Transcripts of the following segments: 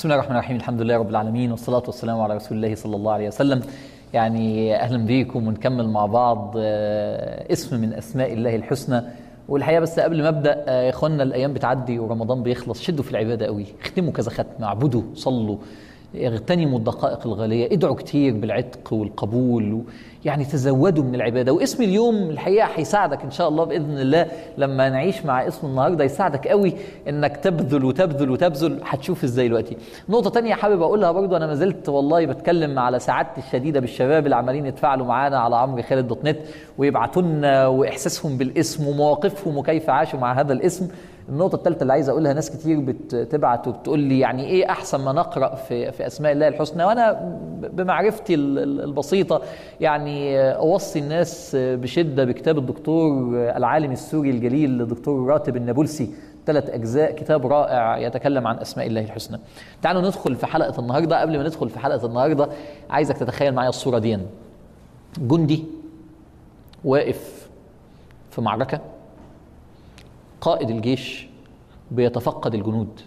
بسم الله الرحمن الرحيم الحمد لله رب العالمين والصلاة والسلام على رسول الله صلى الله عليه وسلم يعني أهلا بيكم ونكمل مع بعض آه، اسم من أسماء الله الحسنى والحقيقة بس قبل ما أبدأ آه، يا إخوانا الأيام بتعدي ورمضان بيخلص شدوا في العبادة قوي اختموا كذا ختمة اعبدوا صلوا اغتنموا الدقائق الغالية ادعوا كتير بالعتق والقبول و... يعني تزودوا من العبادة واسم اليوم الحقيقة هيساعدك إن شاء الله بإذن الله لما نعيش مع اسم النهاردة يساعدك قوي إنك تبذل وتبذل وتبذل هتشوف إزاي دلوقتي نقطة تانية حابب أقولها برضو أنا ما زلت والله بتكلم على سعادتي الشديدة بالشباب اللي عمالين يتفاعلوا معانا على عمرو خالد دوت نت ويبعتوا لنا وإحساسهم بالاسم ومواقفهم وكيف عاشوا مع هذا الاسم النقطة الثالثة اللي عايز أقولها ناس كتير بتبعت وبتقول لي يعني إيه أحسن ما نقرأ في في أسماء الله الحسنى وأنا بمعرفتي ال- ال- البسيطة يعني أوصي الناس بشدة بكتاب الدكتور العالم السوري الجليل الدكتور راتب النابلسي ثلاث أجزاء كتاب رائع يتكلم عن أسماء الله الحسنى تعالوا ندخل في حلقة النهاردة قبل ما ندخل في حلقة النهاردة عايزك تتخيل معايا الصورة دي جندي واقف في معركة قائد الجيش بيتفقد الجنود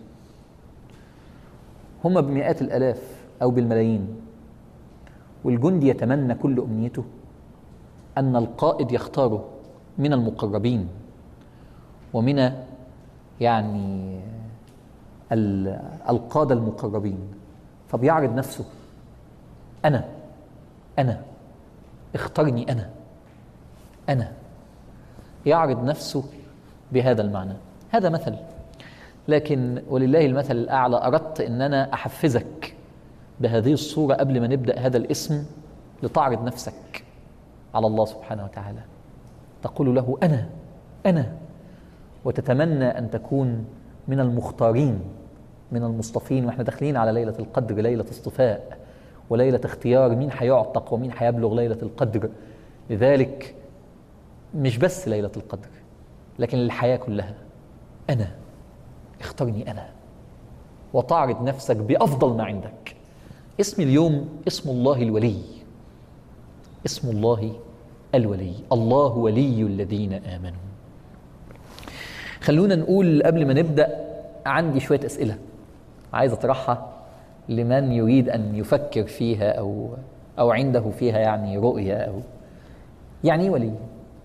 هم بمئات الالاف او بالملايين والجندي يتمنى كل امنيته ان القائد يختاره من المقربين ومن يعني ال- القاده المقربين فبيعرض نفسه انا انا اخترني انا انا يعرض نفسه بهذا المعنى هذا مثل لكن ولله المثل الأعلى أردت أن أنا أحفزك بهذه الصورة قبل ما نبدأ هذا الاسم لتعرض نفسك على الله سبحانه وتعالى تقول له أنا أنا وتتمنى أن تكون من المختارين من المصطفين واحنا داخلين على ليلة القدر ليلة اصطفاء وليلة اختيار مين هيعتق ومين هيبلغ ليلة القدر لذلك مش بس ليلة القدر لكن الحياة كلها أنا اخترني أنا وتعرض نفسك بأفضل ما عندك اسم اليوم اسم الله الولي اسم الله الولي الله ولي الذين آمنوا خلونا نقول قبل ما نبدأ عندي شوية أسئلة عايز أطرحها لمن يريد أن يفكر فيها أو أو عنده فيها يعني رؤية أو يعني إيه ولي؟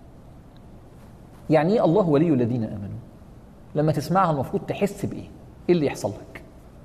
يعني ايه الله ولي الذين امنوا لما تسمعها المفروض تحس بايه ايه اللي يحصل لك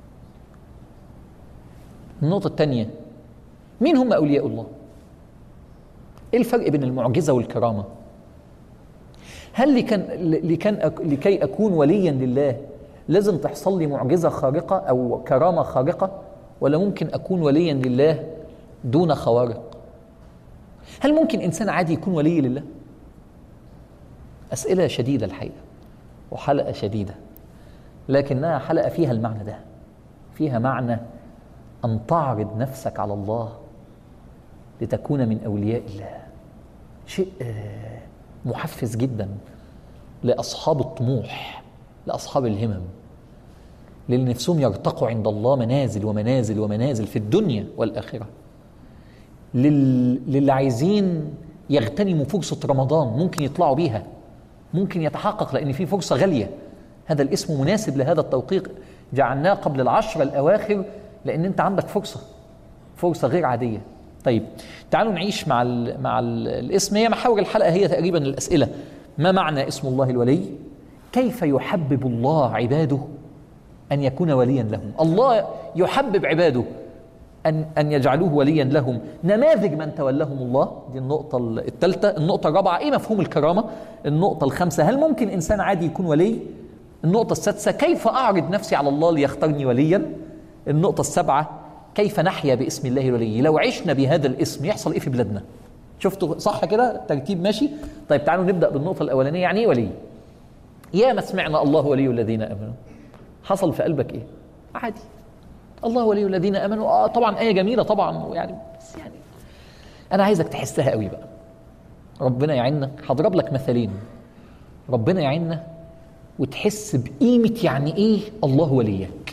النقطة الثانية مين هم أولياء الله؟ إيه الفرق بين المعجزة والكرامة؟ هل لكن لكن لكي أكون وليا لله لازم تحصل لي معجزة خارقة أو كرامة خارقة ولا ممكن أكون وليا لله دون خوارق؟ هل ممكن إنسان عادي يكون ولي لله؟ أسئلة شديدة الحقيقة وحلقة شديدة لكنها حلقة فيها المعنى ده فيها معنى أن تعرض نفسك على الله لتكون من أولياء الله شيء آه، محفز جدا لأصحاب الطموح لأصحاب الهمم للي نفسهم يرتقوا عند الله منازل ومنازل ومنازل في الدنيا والآخرة لل... للي عايزين يغتنموا فرصة رمضان ممكن يطلعوا بيها ممكن يتحقق لأن في فرصة غالية هذا الاسم مناسب لهذا التوقيت جعلناه قبل العشرة الأواخر لأن أنت عندك فرصة فرصة غير عادية طيب تعالوا نعيش مع ال مع ال الاسم هي محاور الحلقة هي تقريبا الأسئلة ما معنى اسم الله الولي كيف يحبب الله عباده أن يكون وليا لهم الله يحبب عباده أن أن يجعلوه وليا لهم نماذج من تولهم الله دي النقطة الثالثة النقطة الرابعة إيه مفهوم الكرامة النقطة الخامسة هل ممكن إنسان عادي يكون ولي النقطة السادسة كيف أعرض نفسي على الله ليختارني وليا النقطة السابعة كيف نحيا باسم الله الولي لو عشنا بهذا الاسم يحصل إيه في بلادنا شفتوا صح كده ترتيب ماشي طيب تعالوا نبدأ بالنقطة الأولانية يعني إيه ولي يا ما سمعنا الله ولي الذين آمنوا حصل في قلبك إيه عادي الله ولي الذين امنوا اه طبعا ايه جميله طبعا يعني بس يعني انا عايزك تحسها قوي بقى ربنا يعيننا هضرب لك مثالين ربنا يعيننا وتحس بقيمه يعني ايه الله وليك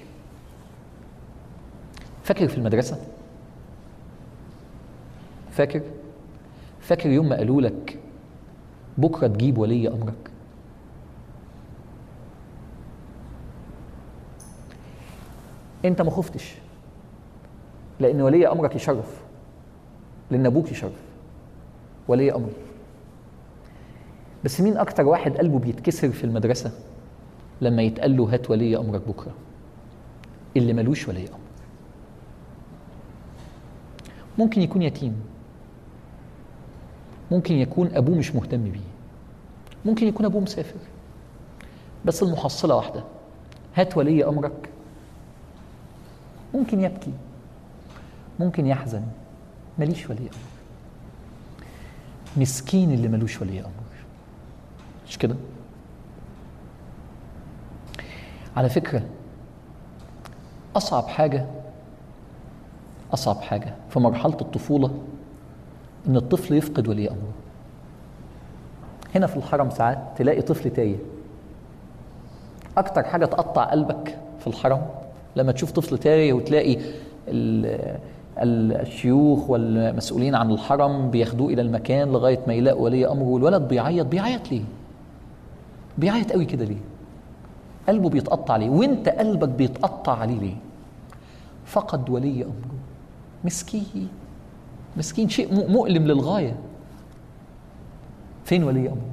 فاكر في المدرسه فاكر فاكر يوم ما قالوا لك بكره تجيب ولي امرك انت ما خفتش لان ولي امرك يشرف لان ابوك يشرف ولي امر بس مين اكتر واحد قلبه بيتكسر في المدرسه لما يتقال له هات ولي امرك بكره اللي ملوش ولي امر ممكن يكون يتيم ممكن يكون ابوه مش مهتم بيه ممكن يكون ابوه مسافر بس المحصله واحده هات ولي امرك ممكن يبكي ممكن يحزن ماليش ولي امر مسكين اللي ملوش ولي امر مش كده على فكره اصعب حاجه اصعب حاجه في مرحله الطفوله ان الطفل يفقد ولي امره هنا في الحرم ساعات تلاقي طفل تايه اكتر حاجه تقطع قلبك في الحرم لما تشوف طفل تايه وتلاقي ال- ال- الشيوخ والمسؤولين عن الحرم بياخدوه الى المكان لغايه ما يلاقوا ولي امره والولد بيعيط بيعيط ليه بيعيط قوي كده ليه قلبه بيتقطع ليه وانت قلبك بيتقطع عليه ليه فقد ولي امره مسكين مسكين شيء م- مؤلم للغايه فين ولي امره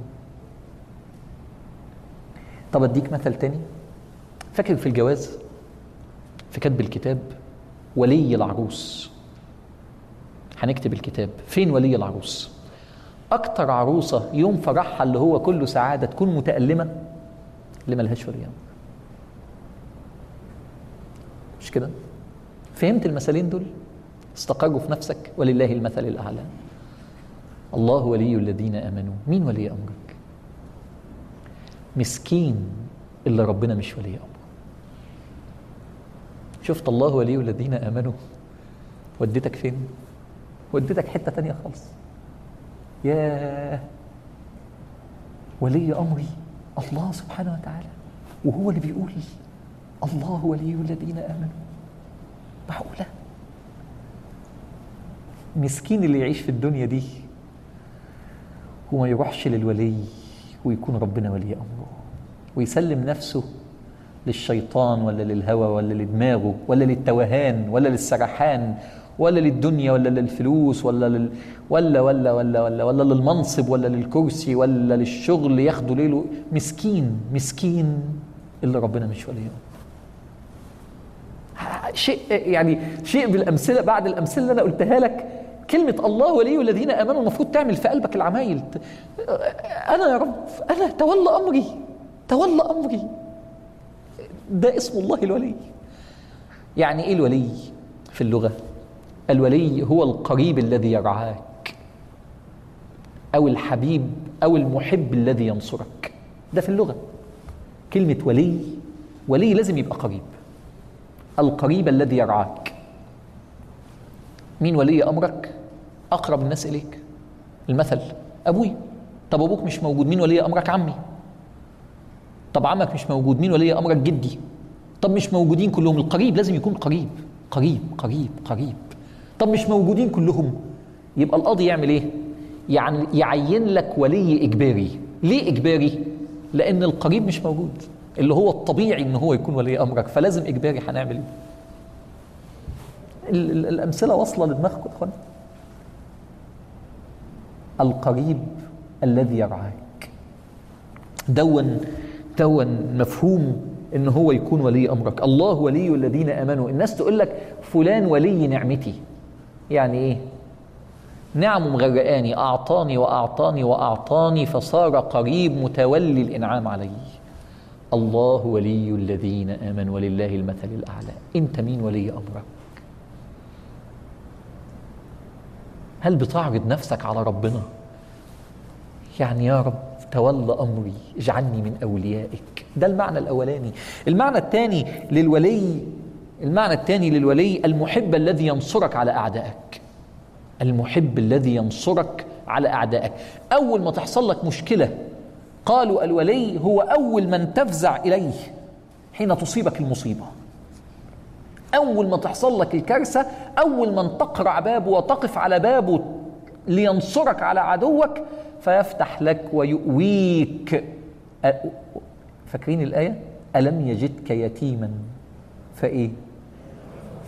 طب اديك مثل تاني فاكر في الجواز في كتب الكتاب ولي العروس هنكتب الكتاب فين ولي العروس اكتر عروسه يوم فرحها اللي هو كله سعاده تكون متالمه اللي ملهاش ولي امر مش كده فهمت المثالين دول استقروا في نفسك ولله المثل الاعلى الله ولي الذين امنوا مين ولي امرك مسكين اللي ربنا مش ولي امره شفت الله ولي الذين امنوا وديتك فين وديتك حته تانية خالص يا ولي امري الله سبحانه وتعالى وهو اللي بيقول الله ولي الذين امنوا معقوله مسكين اللي يعيش في الدنيا دي وما يروحش للولي ويكون ربنا ولي امره ويسلم نفسه للشيطان ولا للهوى ولا لدماغه ولا للتوهان ولا للسرحان ولا للدنيا ولا للفلوس ولا لل ولا ولا ولا ولا ولا للمنصب ولا للكرسي ولا للشغل ياخدوا ليله مسكين مسكين اللي ربنا مش وليه شيء يعني شيء بالامثله بعد الامثله اللي انا قلتها لك كلمة الله ولي الذين امنوا المفروض تعمل في قلبك العمايل انا يا رب انا تولى امري تولى امري ده اسم الله الولي يعني ايه الولي في اللغه الولي هو القريب الذي يرعاك او الحبيب او المحب الذي ينصرك ده في اللغه كلمه ولي ولي لازم يبقى قريب القريب الذي يرعاك مين ولي امرك اقرب الناس اليك المثل ابوي طب ابوك مش موجود مين ولي امرك عمي طب عمك مش موجود مين ولي امرك جدي طب مش موجودين كلهم القريب لازم يكون قريب قريب قريب قريب طب مش موجودين كلهم يبقى القاضي يعمل ايه يعني يعين لك ولي اجباري ليه اجباري لان القريب مش موجود اللي هو الطبيعي ان هو يكون ولي امرك فلازم اجباري هنعمل ايه ال- ال- الامثله واصله لدماغكم يا اخوان القريب الذي يرعاك دون دون مفهوم ان هو يكون ولي امرك الله ولي الذين امنوا الناس تقول لك فلان ولي نعمتي يعني ايه نعم مغرقاني اعطاني واعطاني واعطاني فصار قريب متولي الانعام علي الله ولي الذين امنوا ولله المثل الاعلى انت مين ولي امرك هل بتعرض نفسك على ربنا يعني يا رب تولى امري اجعلني من اوليائك ده المعنى الاولاني المعنى الثاني للولي المعنى الثاني للولي المحب الذي ينصرك على اعدائك المحب الذي ينصرك على اعدائك اول ما تحصل لك مشكله قالوا الولي هو اول من تفزع اليه حين تصيبك المصيبه اول ما تحصل لك الكارثه اول من تقرع بابه وتقف على بابه لينصرك على عدوك فيفتح لك ويؤويك أ- فاكرين الايه الم يجدك يتيما فايه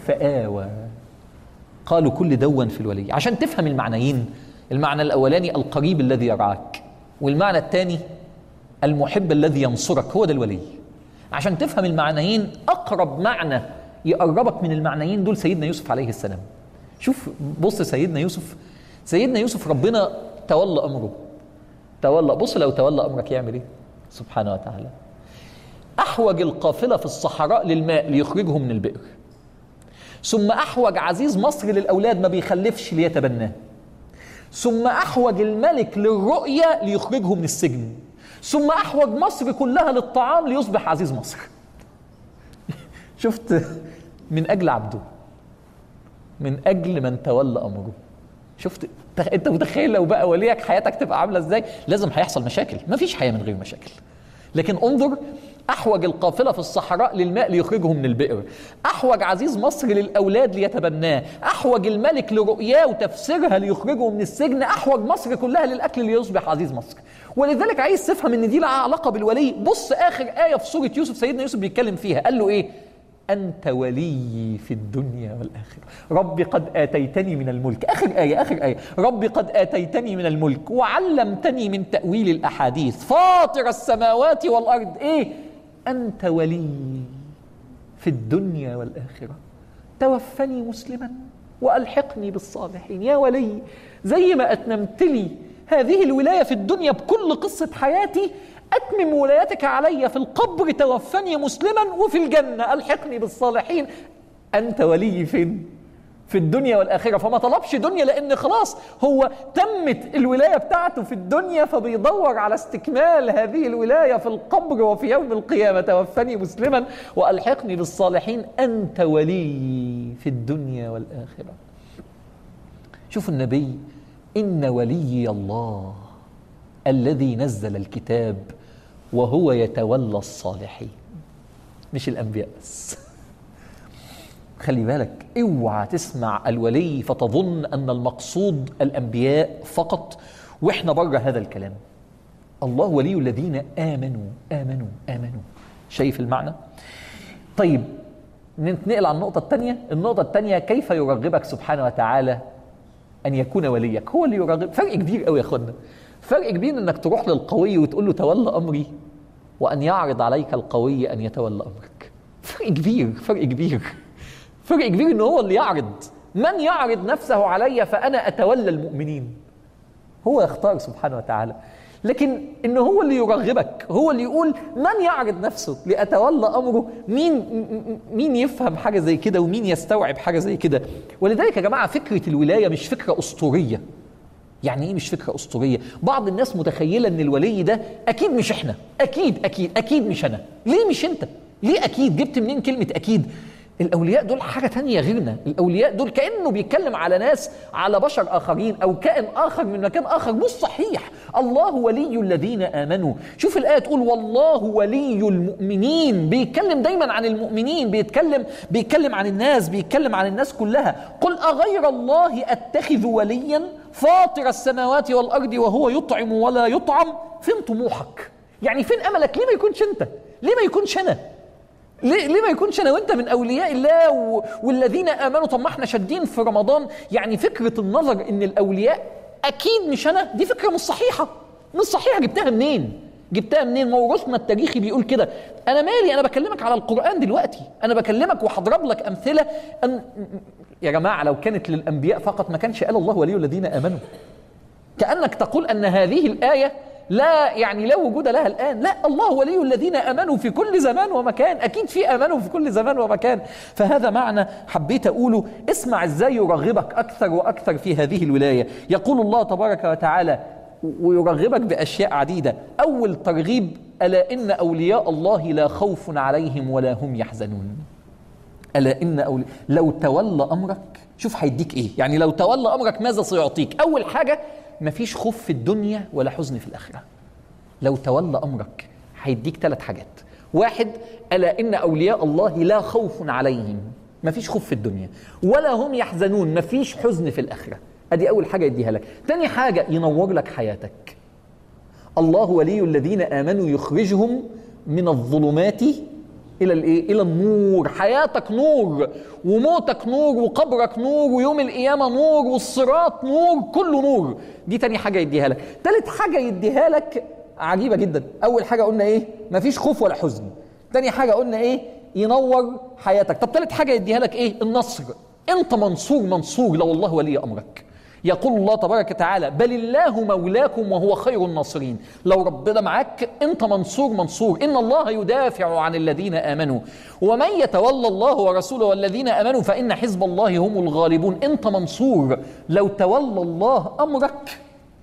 فآوى قالوا كل دون في الولي عشان تفهم المعنيين المعنى الأولاني القريب الذي يرعاك والمعنى الثاني المحب الذي ينصرك هو ده الولي عشان تفهم المعنيين أقرب معنى يقربك من المعنيين دول سيدنا يوسف عليه السلام شوف بص سيدنا يوسف سيدنا يوسف ربنا تولى أمره تولى بص لو تولى أمرك يعمل إيه سبحانه وتعالى أحوج القافلة في الصحراء للماء ليخرجه من البئر ثم أحوج عزيز مصر للأولاد ما بيخلفش ليتبناه ثم أحوج الملك للرؤية ليخرجه من السجن ثم أحوج مصر كلها للطعام ليصبح عزيز مصر شفت من أجل عبده من أجل من تولى أمره شفت انت متخيل لو بقى وليك حياتك تبقى عامله ازاي لازم هيحصل مشاكل مفيش حياه من غير مشاكل لكن انظر احوج القافله في الصحراء للماء ليخرجه من البئر احوج عزيز مصر للاولاد ليتبناه احوج الملك لرؤياه وتفسيرها ليخرجه من السجن احوج مصر كلها للاكل ليصبح عزيز مصر ولذلك عايز تفهم ان دي لها علاقه بالولي بص اخر ايه في سوره يوسف سيدنا يوسف بيتكلم فيها قال له ايه أنت ولي في الدنيا والآخرة رب قد آتيتني من الملك آخر آية آخر آية رب قد آتيتني من الملك وعلمتني من تأويل الأحاديث فاطر السماوات والأرض إيه أنت ولي في الدنيا والآخرة توفني مسلما وألحقني بالصالحين يا ولي زي ما أتممت لي هذه الولاية في الدنيا بكل قصة حياتي أتمم ولايتك علي في القبر توفني مسلما وفي الجنة ألحقني بالصالحين أنت ولي فين؟ في الدنيا والآخرة فما طلبش دنيا لأن خلاص هو تمت الولاية بتاعته في الدنيا فبيدور على استكمال هذه الولاية في القبر وفي يوم القيامة توفني مسلما وألحقني بالصالحين أنت ولي في الدنيا والآخرة شوف النبي إن ولي الله الذي نزل الكتاب وهو يتولى الصالحين مش الانبياء بس خلي بالك اوعى تسمع الولي فتظن ان المقصود الانبياء فقط واحنا بره هذا الكلام الله ولي الذين امنوا امنوا امنوا شايف المعنى طيب ننتقل على النقطه الثانيه النقطه الثانيه كيف يرغبك سبحانه وتعالى ان يكون وليك هو اللي يرغب فرق كبير قوي يا اخوانا فرق كبير انك تروح للقوي وتقول له تولى امري وان يعرض عليك القوي ان يتولى امرك فرق كبير فرق كبير فرق كبير ان هو اللي يعرض من يعرض نفسه علي فانا اتولى المؤمنين هو يختار سبحانه وتعالى لكن ان هو اللي يرغبك هو اللي يقول من يعرض نفسه لاتولى امره مين مين يفهم حاجه زي كده ومين يستوعب حاجه زي كده ولذلك يا جماعه فكره الولايه مش فكره اسطوريه يعني ايه مش فكره اسطوريه بعض الناس متخيله ان الولي ده اكيد مش احنا اكيد اكيد اكيد مش انا ليه مش انت ليه اكيد جبت منين كلمه اكيد الاولياء دول حاجه تانية غيرنا الاولياء دول كانه بيتكلم على ناس على بشر اخرين او كائن اخر من مكان اخر مش صحيح الله ولي الذين امنوا شوف الايه تقول والله ولي المؤمنين بيتكلم دايما عن المؤمنين بيتكلم بيتكلم عن الناس بيتكلم عن الناس كلها قل اغير الله اتخذ وليا فاطر السماوات والارض وهو يطعم ولا يطعم فين طموحك يعني فين املك ليه ما يكونش انت ليه ما يكونش انا ليه ليه ما يكونش انا وانت من اولياء الله و... والذين امنوا طب ما احنا شادين في رمضان يعني فكره النظر ان الاولياء اكيد مش انا دي فكره مش صحيحه مش صحيحه جبتها منين جبتها منين موروثنا التاريخي بيقول كده انا مالي انا بكلمك على القران دلوقتي انا بكلمك وهضرب لك امثله أن يا جماعه لو كانت للانبياء فقط ما كانش قال الله ولي الذين امنوا كانك تقول ان هذه الايه لا يعني لا وجود لها الان لا الله ولي الذين امنوا في كل زمان ومكان اكيد في امنوا في كل زمان ومكان فهذا معنى حبيت اقوله اسمع ازاي يرغبك اكثر واكثر في هذه الولايه يقول الله تبارك وتعالى ويرغبك باشياء عديده اول ترغيب الا ان اولياء الله لا خوف عليهم ولا هم يحزنون الا ان أولي... لو تولى امرك شوف هيديك ايه يعني لو تولى امرك ماذا سيعطيك اول حاجه مفيش خوف في الدنيا ولا حزن في الاخره لو تولى امرك هيديك ثلاث حاجات واحد الا ان اولياء الله لا خوف عليهم مفيش خوف في الدنيا ولا هم يحزنون مفيش حزن في الاخره ادي اول حاجه يديها لك تاني حاجه ينور لك حياتك الله ولي الذين امنوا يخرجهم من الظلمات الى الايه الى النور حياتك نور وموتك نور وقبرك نور ويوم القيامه نور والصراط نور كله نور دي تاني حاجه يديها لك تالت حاجه يديها لك عجيبه جدا اول حاجه قلنا ايه مفيش خوف ولا حزن تاني حاجه قلنا ايه ينور حياتك طب تالت حاجه يديها لك ايه النصر انت منصور منصور لو الله ولي امرك يقول الله تبارك وتعالى بل الله مولاكم وهو خير الناصرين لو ربنا معاك انت منصور منصور ان الله يدافع عن الذين امنوا ومن يتولى الله ورسوله والذين امنوا فان حزب الله هم الغالبون انت منصور لو تولى الله امرك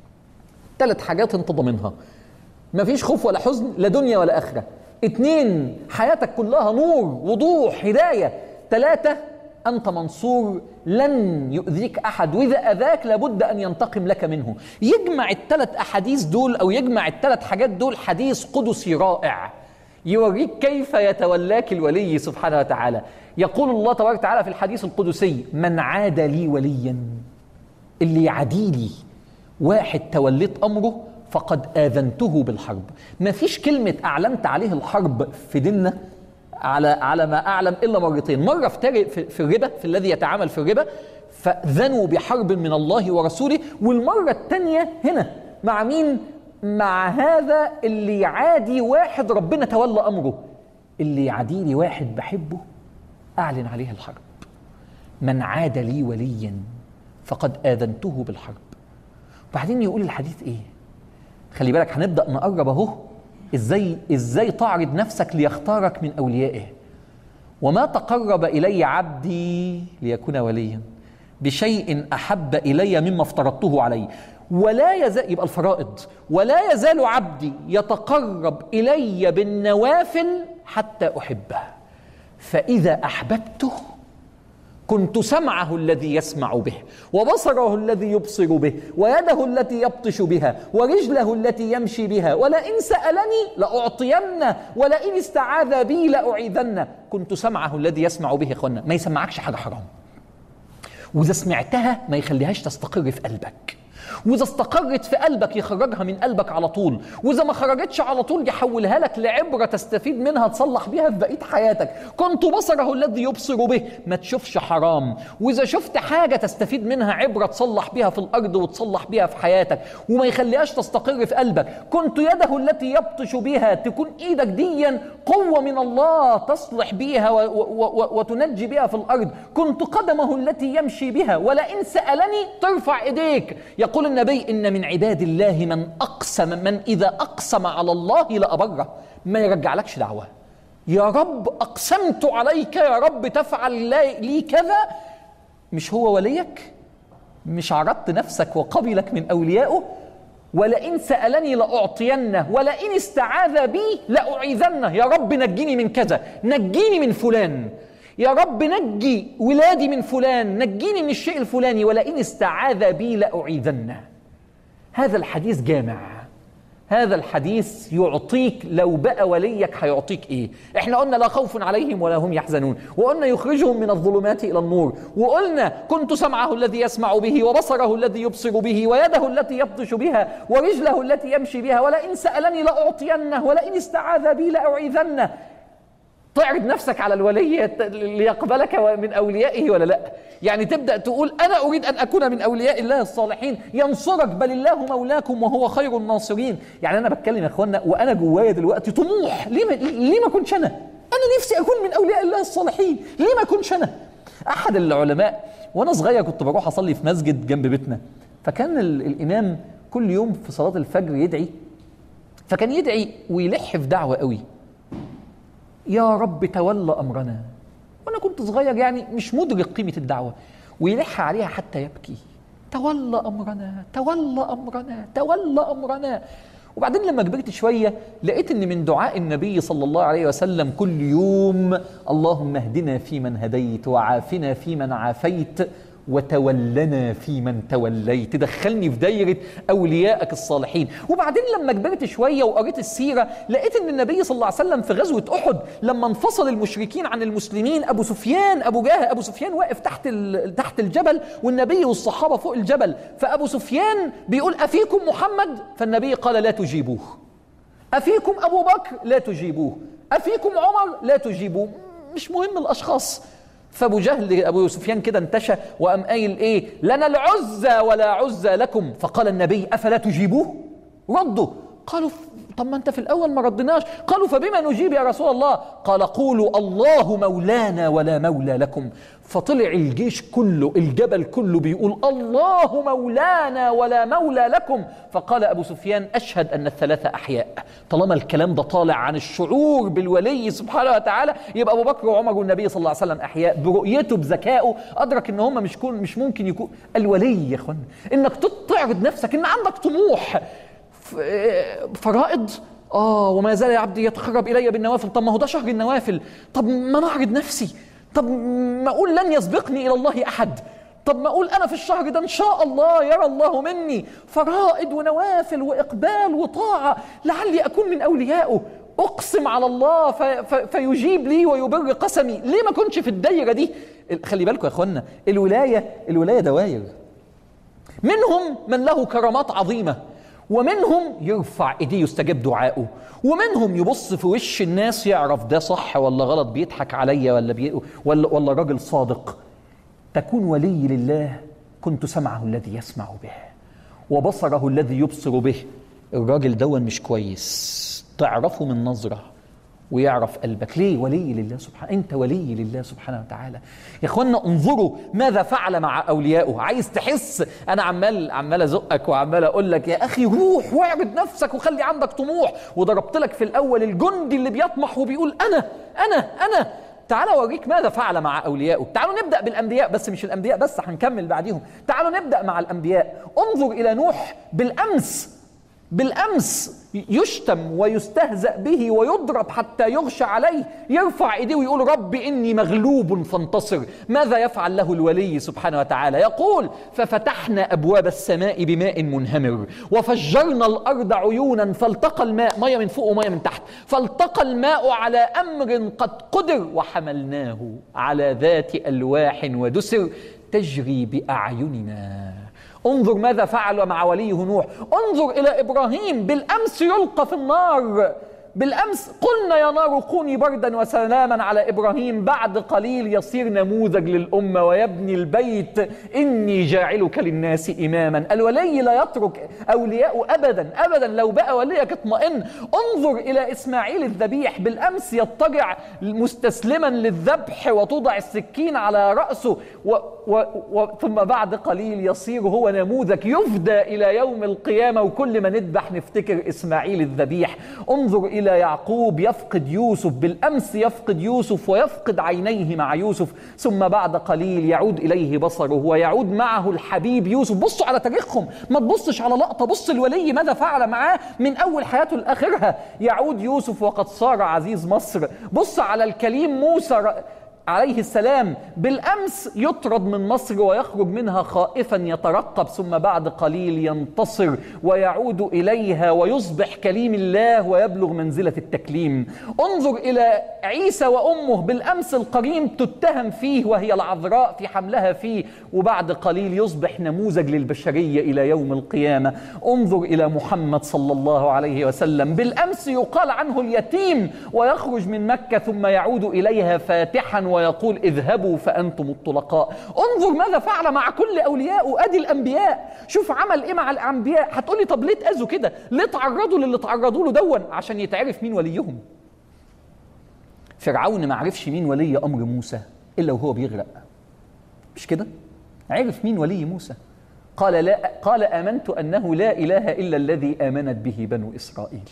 ثلاث حاجات انت ضامنها مفيش خوف ولا حزن لا دنيا ولا اخره اتنين حياتك كلها نور وضوح هدايه ثلاثه أنت منصور لن يؤذيك أحد وإذا أذاك لابد أن ينتقم لك منه يجمع الثلاث أحاديث دول أو يجمع الثلاث حاجات دول حديث قدسي رائع يوريك كيف يتولاك الولي سبحانه وتعالى يقول الله تبارك وتعالى في الحديث القدسي من عاد لي وليا اللي يعادي لي واحد توليت أمره فقد آذنته بالحرب ما فيش كلمة أعلنت عليه الحرب في ديننا على على ما اعلم الا مرتين مره في في الربا في الذي يتعامل في الربا فاذنوا بحرب من الله ورسوله والمره الثانيه هنا مع مين مع هذا اللي يعادي واحد ربنا تولى امره اللي يعادي لي واحد بحبه اعلن عليه الحرب من عاد لي وليا فقد اذنته بالحرب وبعدين يقول الحديث ايه خلي بالك هنبدا نقرب اهو ازاي ازاي تعرض نفسك ليختارك من اوليائه وما تقرب الي عبدي ليكون وليا بشيء احب الي مما افترضته عليه ولا يزال يبقى الفرائض ولا يزال عبدي يتقرب الي بالنوافل حتى احبه فاذا احببته كنت سمعه الذي يسمع به وبصره الذي يبصر به ويده التي يبطش بها ورجله التي يمشي بها ولئن سألني لأعطينه ولئن استعاذ بي لأعيذنه كنت سمعه الذي يسمع به اخوانا ما يسمعكش حاجة حرام وإذا سمعتها ما يخليهاش تستقر في قلبك واذا استقرت في قلبك يخرجها من قلبك على طول واذا ما خرجتش على طول يحولها لك لعبره تستفيد منها تصلح بيها في بقيه حياتك كنت بصره الذي يبصر به ما تشوفش حرام واذا شفت حاجه تستفيد منها عبره تصلح بيها في الارض وتصلح بيها في حياتك وما يخليهاش تستقر في قلبك كنت يده التي يبطش بها تكون ايدك ديا قوه من الله تصلح بيها وتنجي بها في الارض كنت قدمه التي يمشي بها ولئن سالني ترفع ايديك يقول النبي إن من عباد الله من أقسم من إذا أقسم على الله لأبره ما يرجعلكش دعوة يا رب أقسمت عليك يا رب تفعل لي كذا مش هو وليك مش عرضت نفسك وقبلك من أوليائه ولئن سألني لأعطينه ولئن استعاذ بي لأعيذنه يا رب نجيني من كذا نجيني من فلان يا رب نجي ولادي من فلان نجيني من الشيء الفلاني ولئن استعاذ بي لأعيذنه هذا الحديث جامع هذا الحديث يعطيك لو بقى وليك هيعطيك ايه احنا قلنا لا خوف عليهم ولا هم يحزنون وقلنا يخرجهم من الظلمات الى النور وقلنا كنت سمعه الذي يسمع به وبصره الذي يبصر به ويده التي يبطش بها ورجله التي يمشي بها ولئن سالني لاعطينه ولئن استعاذ بي لاعيذنه تعرض نفسك على الولي ليقبلك من اوليائه ولا لا يعني تبدا تقول انا اريد ان اكون من اولياء الله الصالحين ينصرك بل الله مولاكم وهو خير الناصرين يعني انا بتكلم يا اخوانا وانا جوايا دلوقتي طموح ليه ما ليه ما اكونش انا انا نفسي اكون من اولياء الله الصالحين ليه ما اكونش انا احد العلماء وانا صغير كنت بروح اصلي في مسجد جنب بيتنا فكان الامام كل يوم في صلاه الفجر يدعي فكان يدعي ويلح في دعوه قوي يا رب تولى امرنا وانا كنت صغير يعني مش مدرك قيمه الدعوه ويلح عليها حتى يبكي تولى امرنا تولى امرنا تولى امرنا وبعدين لما كبرت شويه لقيت ان من دعاء النبي صلى الله عليه وسلم كل يوم اللهم اهدنا فيمن هديت وعافنا فيمن عافيت وتولنا في من توليت دخلني في دايرة أوليائك الصالحين وبعدين لما كبرت شوية وقريت السيرة لقيت أن النبي صلى الله عليه وسلم في غزوة أحد لما انفصل المشركين عن المسلمين أبو سفيان أبو جاه أبو سفيان واقف تحت تحت الجبل والنبي والصحابة فوق الجبل فأبو سفيان بيقول أفيكم محمد فالنبي قال لا تجيبوه أفيكم أبو بكر لا تجيبوه افيكم عمر لا تجيبوا مش مهم الاشخاص فابو جهل ابو سفيان كده انتشى وقام قايل ايه لنا العزى ولا عزى لكم فقال النبي افلا تجيبوه ردوا قالوا طب ما انت في الاول ما ردناش قالوا فبما نجيب يا رسول الله قال قولوا الله مولانا ولا مولى لكم فطلع الجيش كله الجبل كله بيقول الله مولانا ولا مولى لكم فقال ابو سفيان اشهد ان الثلاثه احياء طالما الكلام ده طالع عن الشعور بالولي سبحانه وتعالى يبقى ابو بكر وعمر والنبي صلى الله عليه وسلم احياء برؤيته بذكائه ادرك ان هم مش كون مش ممكن يكون الولي يا اخوانا انك تعرض نفسك ان عندك طموح فرائض اه وما زال يا عبدي يتقرب الي بالنوافل طب ما هو ده شهر النوافل طب ما نعرض نفسي طب ما اقول لن يسبقني الى الله احد طب ما اقول انا في الشهر ده ان شاء الله يرى الله مني فرائض ونوافل واقبال وطاعه لعلي اكون من اوليائه اقسم على الله في في فيجيب لي ويبر قسمي ليه ما كنتش في الدايره دي خلي بالكم يا اخوانا الولايه الولايه دواير منهم من له كرامات عظيمه ومنهم يرفع ايديه يستجاب دعائه ومنهم يبص في وش الناس يعرف ده صح ولا غلط بيضحك عليا ولا بي ولا ولا راجل صادق تكون ولي لله كنت سمعه الذي يسمع به وبصره الذي يبصر به الراجل دون مش كويس تعرفه من نظره ويعرف قلبك ليه ولي لله سبحانه انت ولي لله سبحانه وتعالى يا اخوانا انظروا ماذا فعل مع اوليائه عايز تحس انا عمال عمال ازقك وعمال اقول لك يا اخي روح واعرض نفسك وخلي عندك طموح وضربت لك في الاول الجندي اللي بيطمح وبيقول انا انا انا تعال اوريك ماذا فعل مع اوليائه تعالوا نبدا بالانبياء بس مش الانبياء بس هنكمل بعديهم تعالوا نبدا مع الانبياء انظر الى نوح بالامس بالامس يشتم ويستهزأ به ويضرب حتى يغشى عليه يرفع ايديه ويقول رب اني مغلوب فانتصر ماذا يفعل له الولي سبحانه وتعالى يقول ففتحنا ابواب السماء بماء منهمر وفجرنا الارض عيونا فالتقى الماء ميه من فوق وميه من تحت فالتقى الماء على امر قد قدر وحملناه على ذات الواح ودسر تجري باعيننا انظر ماذا فعل مع وليه نوح انظر إلى إبراهيم بالأمس يلقى في النار بالامس قلنا يا نار كوني بردا وسلاما على ابراهيم بعد قليل يصير نموذج للامه ويبني البيت اني جاعلك للناس اماما الولي لا يترك اولياءه ابدا ابدا لو بقى وليك اطمئن انظر الى اسماعيل الذبيح بالامس يضطجع مستسلما للذبح وتوضع السكين على راسه و و و ثم بعد قليل يصير هو نموذج يفدى الى يوم القيامه وكل ما نذبح نفتكر اسماعيل الذبيح انظر الى إلى يعقوب يفقد يوسف بالأمس يفقد يوسف ويفقد عينيه مع يوسف ثم بعد قليل يعود إليه بصره ويعود معه الحبيب يوسف بصوا على تاريخهم ما تبصش على لقطة بص الولي ماذا فعل معاه من أول حياته لآخرها يعود يوسف وقد صار عزيز مصر بص على الكليم موسى عليه السلام بالامس يطرد من مصر ويخرج منها خائفا يترقب ثم بعد قليل ينتصر ويعود اليها ويصبح كليم الله ويبلغ منزله التكليم انظر الى عيسى وامه بالامس القريم تتهم فيه وهي العذراء في حملها فيه وبعد قليل يصبح نموذج للبشريه الى يوم القيامه انظر الى محمد صلى الله عليه وسلم بالامس يقال عنه اليتيم ويخرج من مكه ثم يعود اليها فاتحا ويقول اذهبوا فأنتم الطلقاء انظر ماذا فعل مع كل أولياء أدي الأنبياء شوف عمل إيه مع الأنبياء هتقول لي طب ليه اتأذوا كده ليه تعرضوا للي تعرضوا له دون عشان يتعرف مين وليهم فرعون ما عرفش مين ولي أمر موسى إلا وهو بيغرق مش كده عرف مين ولي موسى قال لا قال آمنت أنه لا إله إلا الذي آمنت به بنو إسرائيل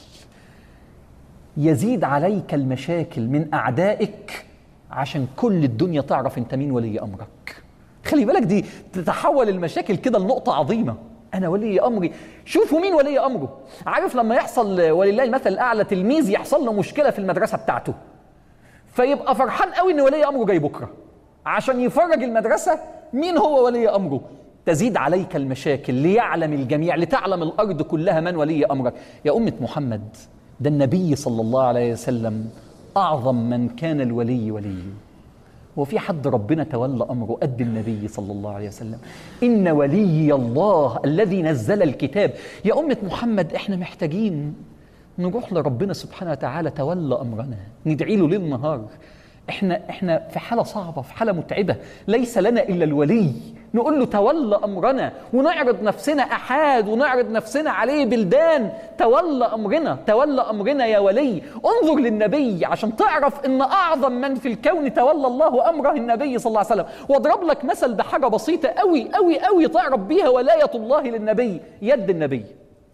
يزيد عليك المشاكل من أعدائك عشان كل الدنيا تعرف انت مين ولي امرك خلي بالك دي تتحول المشاكل كده لنقطة عظيمة أنا ولي أمري شوفوا مين ولي أمره عارف لما يحصل ولله المثل الأعلى تلميذ يحصل له مشكلة في المدرسة بتاعته فيبقى فرحان قوي إن ولي أمره جاي بكرة عشان يفرج المدرسة مين هو ولي أمره تزيد عليك المشاكل ليعلم الجميع لتعلم الأرض كلها من ولي أمرك يا أمة محمد ده النبي صلى الله عليه وسلم أعظم من كان الولي ولي هو في حد ربنا تولى أمره قد النبي صلى الله عليه وسلم إن ولي الله الذي نزل الكتاب يا أمة محمد إحنا محتاجين نروح لربنا سبحانه وتعالى تولى امرنا ندعي له ليل نهار احنا احنا في حاله صعبه في حاله متعبه ليس لنا الا الولي نقول له تولى امرنا ونعرض نفسنا احاد ونعرض نفسنا عليه بلدان تولى امرنا تولى امرنا يا ولي انظر للنبي عشان تعرف ان اعظم من في الكون تولى الله امره النبي صلى الله عليه وسلم واضرب لك مثل بحاجه بسيطه قوي قوي قوي تعرف بيها ولايه الله للنبي يد النبي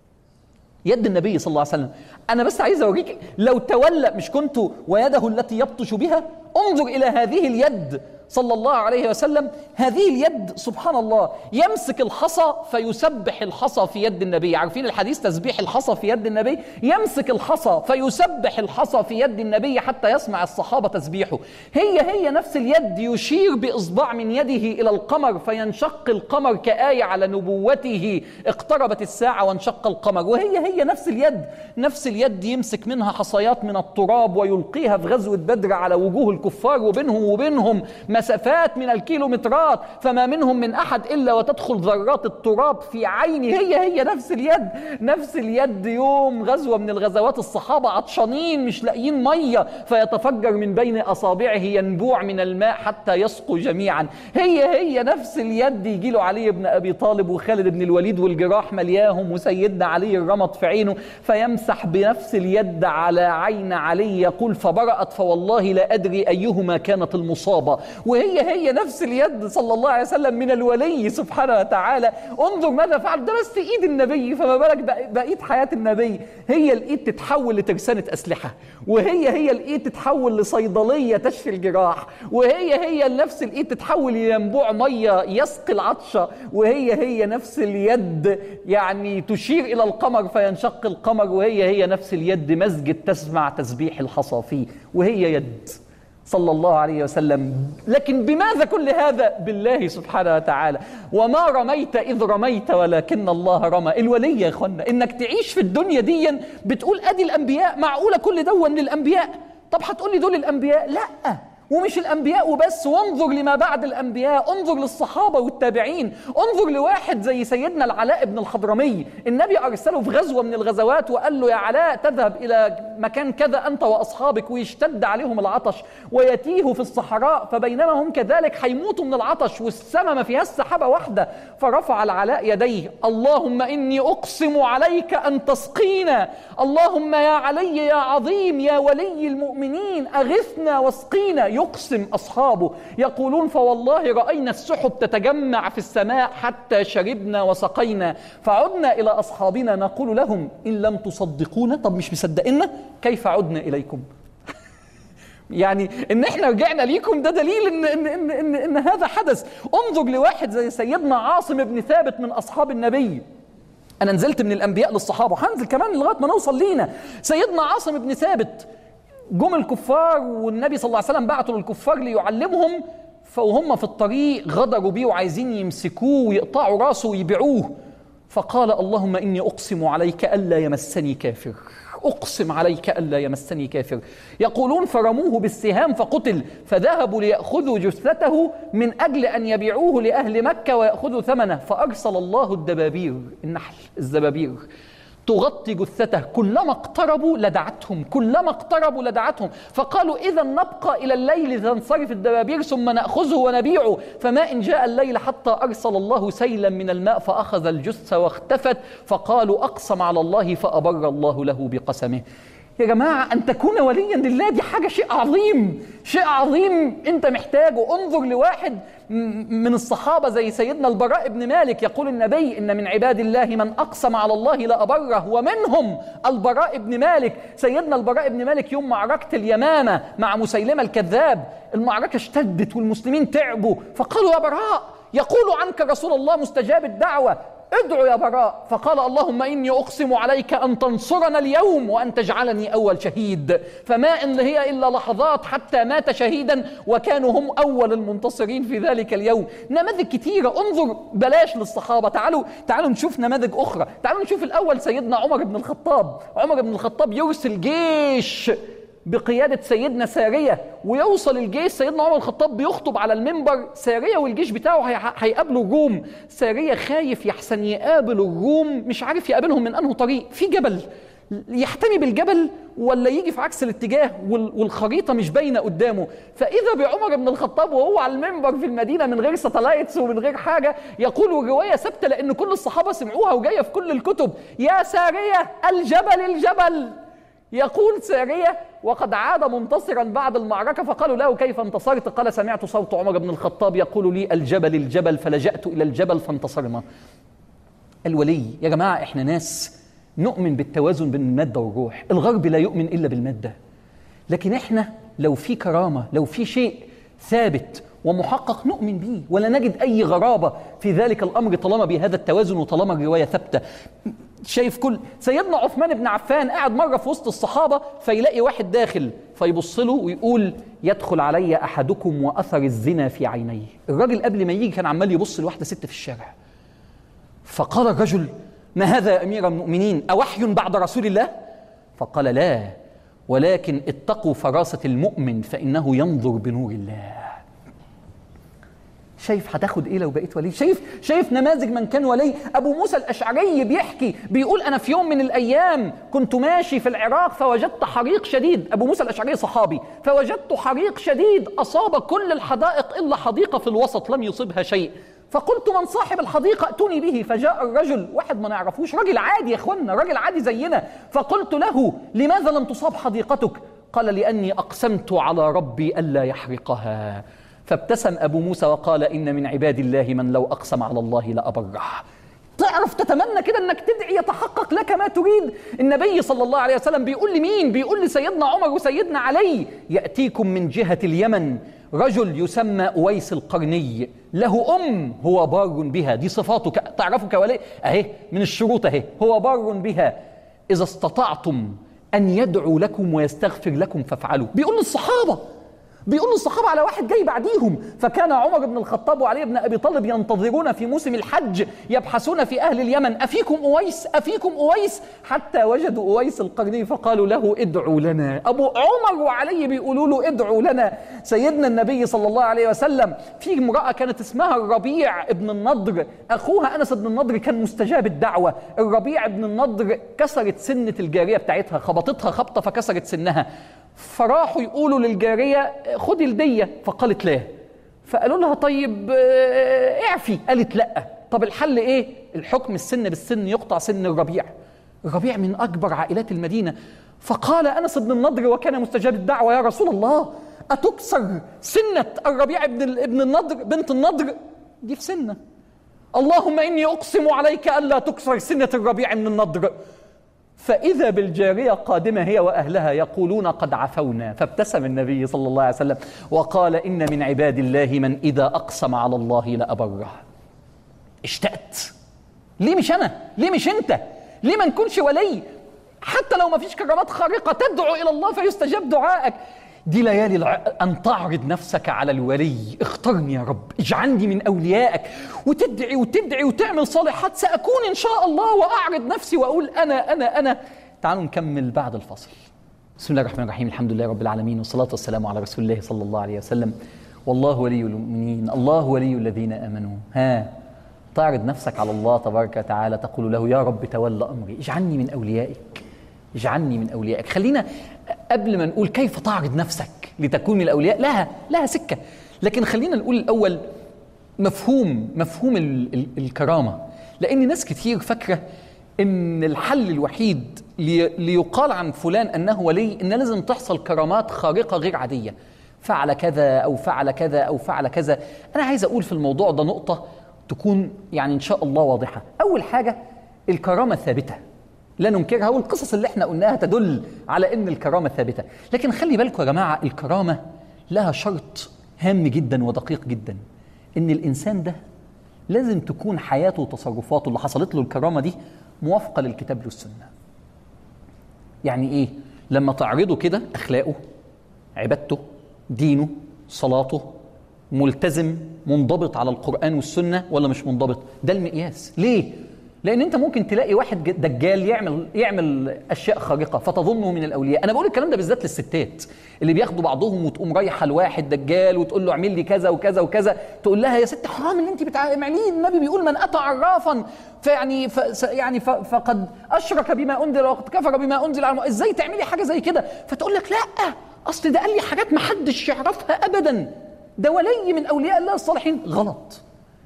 يد النبي صلى الله عليه وسلم انا بس عايز اوريك لو تولى مش كنت ويده التي يبطش بها انظر الى هذه اليد صلى الله عليه وسلم هذه اليد سبحان الله يمسك الحصى فيسبح الحصى في يد النبي عارفين الحديث تسبيح الحصى في يد النبي يمسك الحصى فيسبح الحصى في يد النبي حتى يسمع الصحابة تسبيحه هي هي نفس اليد يشير بإصبع من يده إلى القمر فينشق القمر كآية على نبوته اقتربت الساعة وانشق القمر وهي هي نفس اليد نفس اليد يمسك منها حصيات من التراب ويلقيها في غزوة بدر على وجوه الكفار وبينهم وبينهم مسافات من الكيلومترات فما منهم من احد الا وتدخل ذرات التراب في عينه هي هي نفس اليد نفس اليد يوم غزوه من الغزوات الصحابه عطشانين مش لاقيين ميه فيتفجر من بين اصابعه ينبوع من الماء حتى يسقوا جميعا هي هي نفس اليد يجي له علي بن ابي طالب وخالد بن الوليد والجراح ملياهم وسيدنا علي الرمط في عينه فيمسح بنفس اليد على عين علي يقول فبرأت فوالله لا ادري ايهما كانت المصابه وهي هي نفس اليد صلى الله عليه وسلم من الولي سبحانه وتعالى انظر ماذا فعل ده بس ايد النبي فما بالك بقيه حياه النبي هي الايد تتحول لترسانه اسلحه وهي هي الايد تتحول لصيدليه تشفي الجراح وهي هي نفس الايد تتحول لينبوع ميه يسقي العطشه وهي هي نفس اليد يعني تشير الى القمر فينشق القمر وهي هي نفس اليد مسجد تسمع تسبيح الحصى فيه وهي يد صلى الله عليه وسلم لكن بماذا كل هذا بالله سبحانه وتعالى وما رميت إذ رميت ولكن الله رمى الولي يا إخوانا إنك تعيش في الدنيا دي بتقول أدي الأنبياء معقولة كل دون للأنبياء طب هتقول لي دول الأنبياء لا ومش الانبياء وبس وانظر لما بعد الانبياء انظر للصحابه والتابعين انظر لواحد زي سيدنا العلاء بن الخضرمي النبي ارسله في غزوه من الغزوات وقال له يا علاء تذهب الى مكان كذا انت واصحابك ويشتد عليهم العطش ويتيهوا في الصحراء فبينما هم كذلك هيموتوا من العطش والسماء ما فيهاش سحابه واحده فرفع العلاء يديه اللهم اني اقسم عليك ان تسقينا اللهم يا علي يا عظيم يا ولي المؤمنين اغثنا واسقينا يقسم اصحابه يقولون فوالله راينا السحب تتجمع في السماء حتى شربنا وسقينا فعدنا الى اصحابنا نقول لهم ان لم تصدقونا طب مش مصدقينا كيف عدنا اليكم يعني ان احنا رجعنا ليكم ده دليل ان ان ان, إن, إن هذا حدث انظر لواحد زي سيدنا عاصم بن ثابت من اصحاب النبي انا نزلت من الانبياء للصحابه وهنزل كمان لغايه ما نوصل لينا سيدنا عاصم بن ثابت جم الكفار والنبي صلى الله عليه وسلم بعتوا للكفار ليعلمهم فوهم في الطريق غدروا بيه وعايزين يمسكوه ويقطعوا راسه ويبيعوه فقال اللهم اني اقسم عليك الا يمسني كافر اقسم عليك الا يمسني كافر يقولون فرموه بالسهام فقتل فذهبوا لياخذوا جثته من اجل ان يبيعوه لاهل مكه وياخذوا ثمنه فارسل الله الدبابير النحل الزبابير تغطي جثته كلما اقتربوا لدعتهم كلما اقتربوا لدعتهم فقالوا إذا نبقى إلى الليل تنصرف الدبابير ثم نأخذه ونبيعه فما إن جاء الليل حتى أرسل الله سيلا من الماء فأخذ الجثة واختفت فقالوا أقسم على الله فأبر الله له بقسمه يا جماعة أن تكون وليا لله دي حاجة شيء عظيم شيء عظيم أنت محتاجه انظر لواحد من الصحابة زي سيدنا البراء بن مالك يقول النبي إن من عباد الله من أقسم على الله لأبره ومنهم البراء بن مالك سيدنا البراء بن مالك يوم معركة اليمامة مع مسيلمة الكذاب المعركة اشتدت والمسلمين تعبوا فقالوا يا براء يقول عنك رسول الله مستجاب الدعوة ادعو يا براء فقال اللهم اني اقسم عليك ان تنصرنا اليوم وان تجعلني اول شهيد فما ان هي الا لحظات حتى مات شهيدا وكانوا هم اول المنتصرين في ذلك اليوم نماذج كثيره انظر بلاش للصحابه تعالوا تعالوا نشوف نماذج اخرى تعالوا نشوف الاول سيدنا عمر بن الخطاب عمر بن الخطاب يرسل جيش بقيادة سيدنا سارية ويوصل الجيش سيدنا عمر الخطاب بيخطب على المنبر سارية والجيش بتاعه هيقابلوا الروم سارية خايف يحسن يقابل الروم مش عارف يقابلهم من أنه طريق في جبل يحتمي بالجبل ولا يجي في عكس الاتجاه والخريطه مش باينه قدامه فاذا بعمر بن الخطاب وهو على المنبر في المدينه من غير ساتلايتس ومن غير حاجه يقول الروايه ثابته لان كل الصحابه سمعوها وجايه في كل الكتب يا ساريه الجبل الجبل يقول سارية وقد عاد منتصرا بعد المعركة فقالوا له كيف انتصرت قال سمعت صوت عمر بن الخطاب يقول لي الجبل الجبل فلجأت إلى الجبل فانتصرنا الولي يا جماعة احنا ناس نؤمن بالتوازن بين المادة والروح الغرب لا يؤمن إلا بالمادة لكن احنا لو في كرامة لو في شيء ثابت ومحقق نؤمن به ولا نجد أي غرابة في ذلك الأمر طالما بهذا التوازن وطالما الرواية ثابتة شايف كل سيدنا عثمان بن عفان قاعد مرة في وسط الصحابة فيلاقي واحد داخل فيبص له ويقول يدخل علي أحدكم وأثر الزنا في عينيه الراجل قبل ما يجي كان عمال يبص لواحدة ست في الشارع فقال الرجل ما هذا يا أمير المؤمنين أوحي بعد رسول الله فقال لا ولكن اتقوا فراسة المؤمن فإنه ينظر بنور الله شايف هتاخد ايه لو بقيت ولي شايف شايف نماذج من كان ولي ابو موسى الاشعري بيحكي بيقول انا في يوم من الايام كنت ماشي في العراق فوجدت حريق شديد ابو موسى الاشعري صحابي فوجدت حريق شديد اصاب كل الحدائق الا حديقه في الوسط لم يصبها شيء فقلت من صاحب الحديقة ائتوني به فجاء الرجل واحد ما نعرفوش راجل عادي يا اخوانا راجل عادي زينا فقلت له لماذا لم تصاب حديقتك قال لأني أقسمت على ربي ألا يحرقها فابتسم أبو موسى وقال إن من عباد الله من لو أقسم على الله لأبره تعرف تتمنى كده انك تدعي يتحقق لك ما تريد النبي صلى الله عليه وسلم بيقول لمين بيقول لسيدنا عمر وسيدنا علي يأتيكم من جهة اليمن رجل يسمى أويس القرني له أم هو بار بها دي صفاته تعرفوا كولي أهي من الشروط أهي هو بار بها إذا استطعتم أن يدعو لكم ويستغفر لكم فافعلوا بيقول للصحابة بيقول الصحابة على واحد جاي بعديهم فكان عمر بن الخطاب وعلي بن أبي طالب ينتظرون في موسم الحج يبحثون في أهل اليمن أفيكم أويس أفيكم أويس حتى وجدوا أويس القرني فقالوا له ادعوا لنا أبو عمر وعلي بيقولوا له ادعوا لنا سيدنا النبي صلى الله عليه وسلم في امرأة كانت اسمها الربيع ابن النضر أخوها أنس بن النضر كان مستجاب الدعوة الربيع ابن النضر كسرت سنة الجارية بتاعتها خبطتها خبطة فكسرت سنها فراحوا يقولوا للجارية خدي الدية فقالت لا فقالوا لها طيب اعفي قالت لا طب الحل ايه الحكم السن بالسن يقطع سن الربيع الربيع من اكبر عائلات المدينه فقال انس بن النضر وكان مستجاب الدعوه يا رسول الله اتكسر سنه الربيع ابن ابن النضر بنت النضر دي في سنه اللهم اني اقسم عليك الا تكسر سنه الربيع بن النضر فإذا بالجارية قادمة هي وأهلها يقولون قد عفونا فابتسم النبي صلى الله عليه وسلم وقال إن من عباد الله من إذا أقسم على الله لأبره اشتقت ليه مش أنا ليه مش أنت ليه ما نكونش ولي حتى لو ما فيش كرامات خارقة تدعو إلى الله فيستجاب دعائك دي ليالي الع... أن تعرض نفسك على الولي اخترني يا رب اجعلني من أوليائك وتدعي وتدعي وتعمل صالحات سأكون إن شاء الله وأعرض نفسي وأقول أنا أنا أنا تعالوا نكمل بعد الفصل بسم الله الرحمن الرحيم الحمد لله رب العالمين والصلاة والسلام على رسول الله صلى الله عليه وسلم والله ولي المؤمنين الله ولي الذين آمنوا ها تعرض نفسك على الله تبارك وتعالى تقول له يا رب تولى أمري اجعلني من أوليائك اجعلني من أوليائك خلينا قبل ما نقول كيف تعرض نفسك لتكون من الأولياء لها لها سكة لكن خلينا نقول الأول مفهوم مفهوم ال ال الكرامة لأن ناس كتير فاكرة إن الحل الوحيد لي ليقال عن فلان أنه ولي إن لازم تحصل كرامات خارقة غير عادية فعل كذا أو فعل كذا أو فعل كذا أنا عايز أقول في الموضوع ده نقطة تكون يعني إن شاء الله واضحة أول حاجة الكرامة ثابتة لا ننكرها والقصص اللي احنا قلناها تدل على ان الكرامه ثابته لكن خلي بالكم يا جماعه الكرامه لها شرط هام جدا ودقيق جدا ان الانسان ده لازم تكون حياته وتصرفاته اللي حصلت له الكرامه دي موافقه للكتاب والسنه يعني ايه لما تعرضه كده اخلاقه عبادته دينه صلاته ملتزم منضبط على القران والسنه ولا مش منضبط ده المقياس ليه لان انت ممكن تلاقي واحد ج- دجال يعمل يعمل اشياء خارقه فتظنه من الاولياء انا بقول الكلام ده بالذات للستات اللي بياخدوا بعضهم وتقوم رايحه لواحد دجال وتقول له اعمل لي كذا وكذا وكذا تقول لها يا ست حرام اللي انت بتعمليه النبي بيقول من اتى عرافا فيعني ف س- يعني ف فقد اشرك بما انزل وقد كفر بما انزل على ازاي تعملي حاجه زي كده فتقول لك لا اصل ده قال لي حاجات ما حدش يعرفها ابدا ده ولي من اولياء الله الصالحين غلط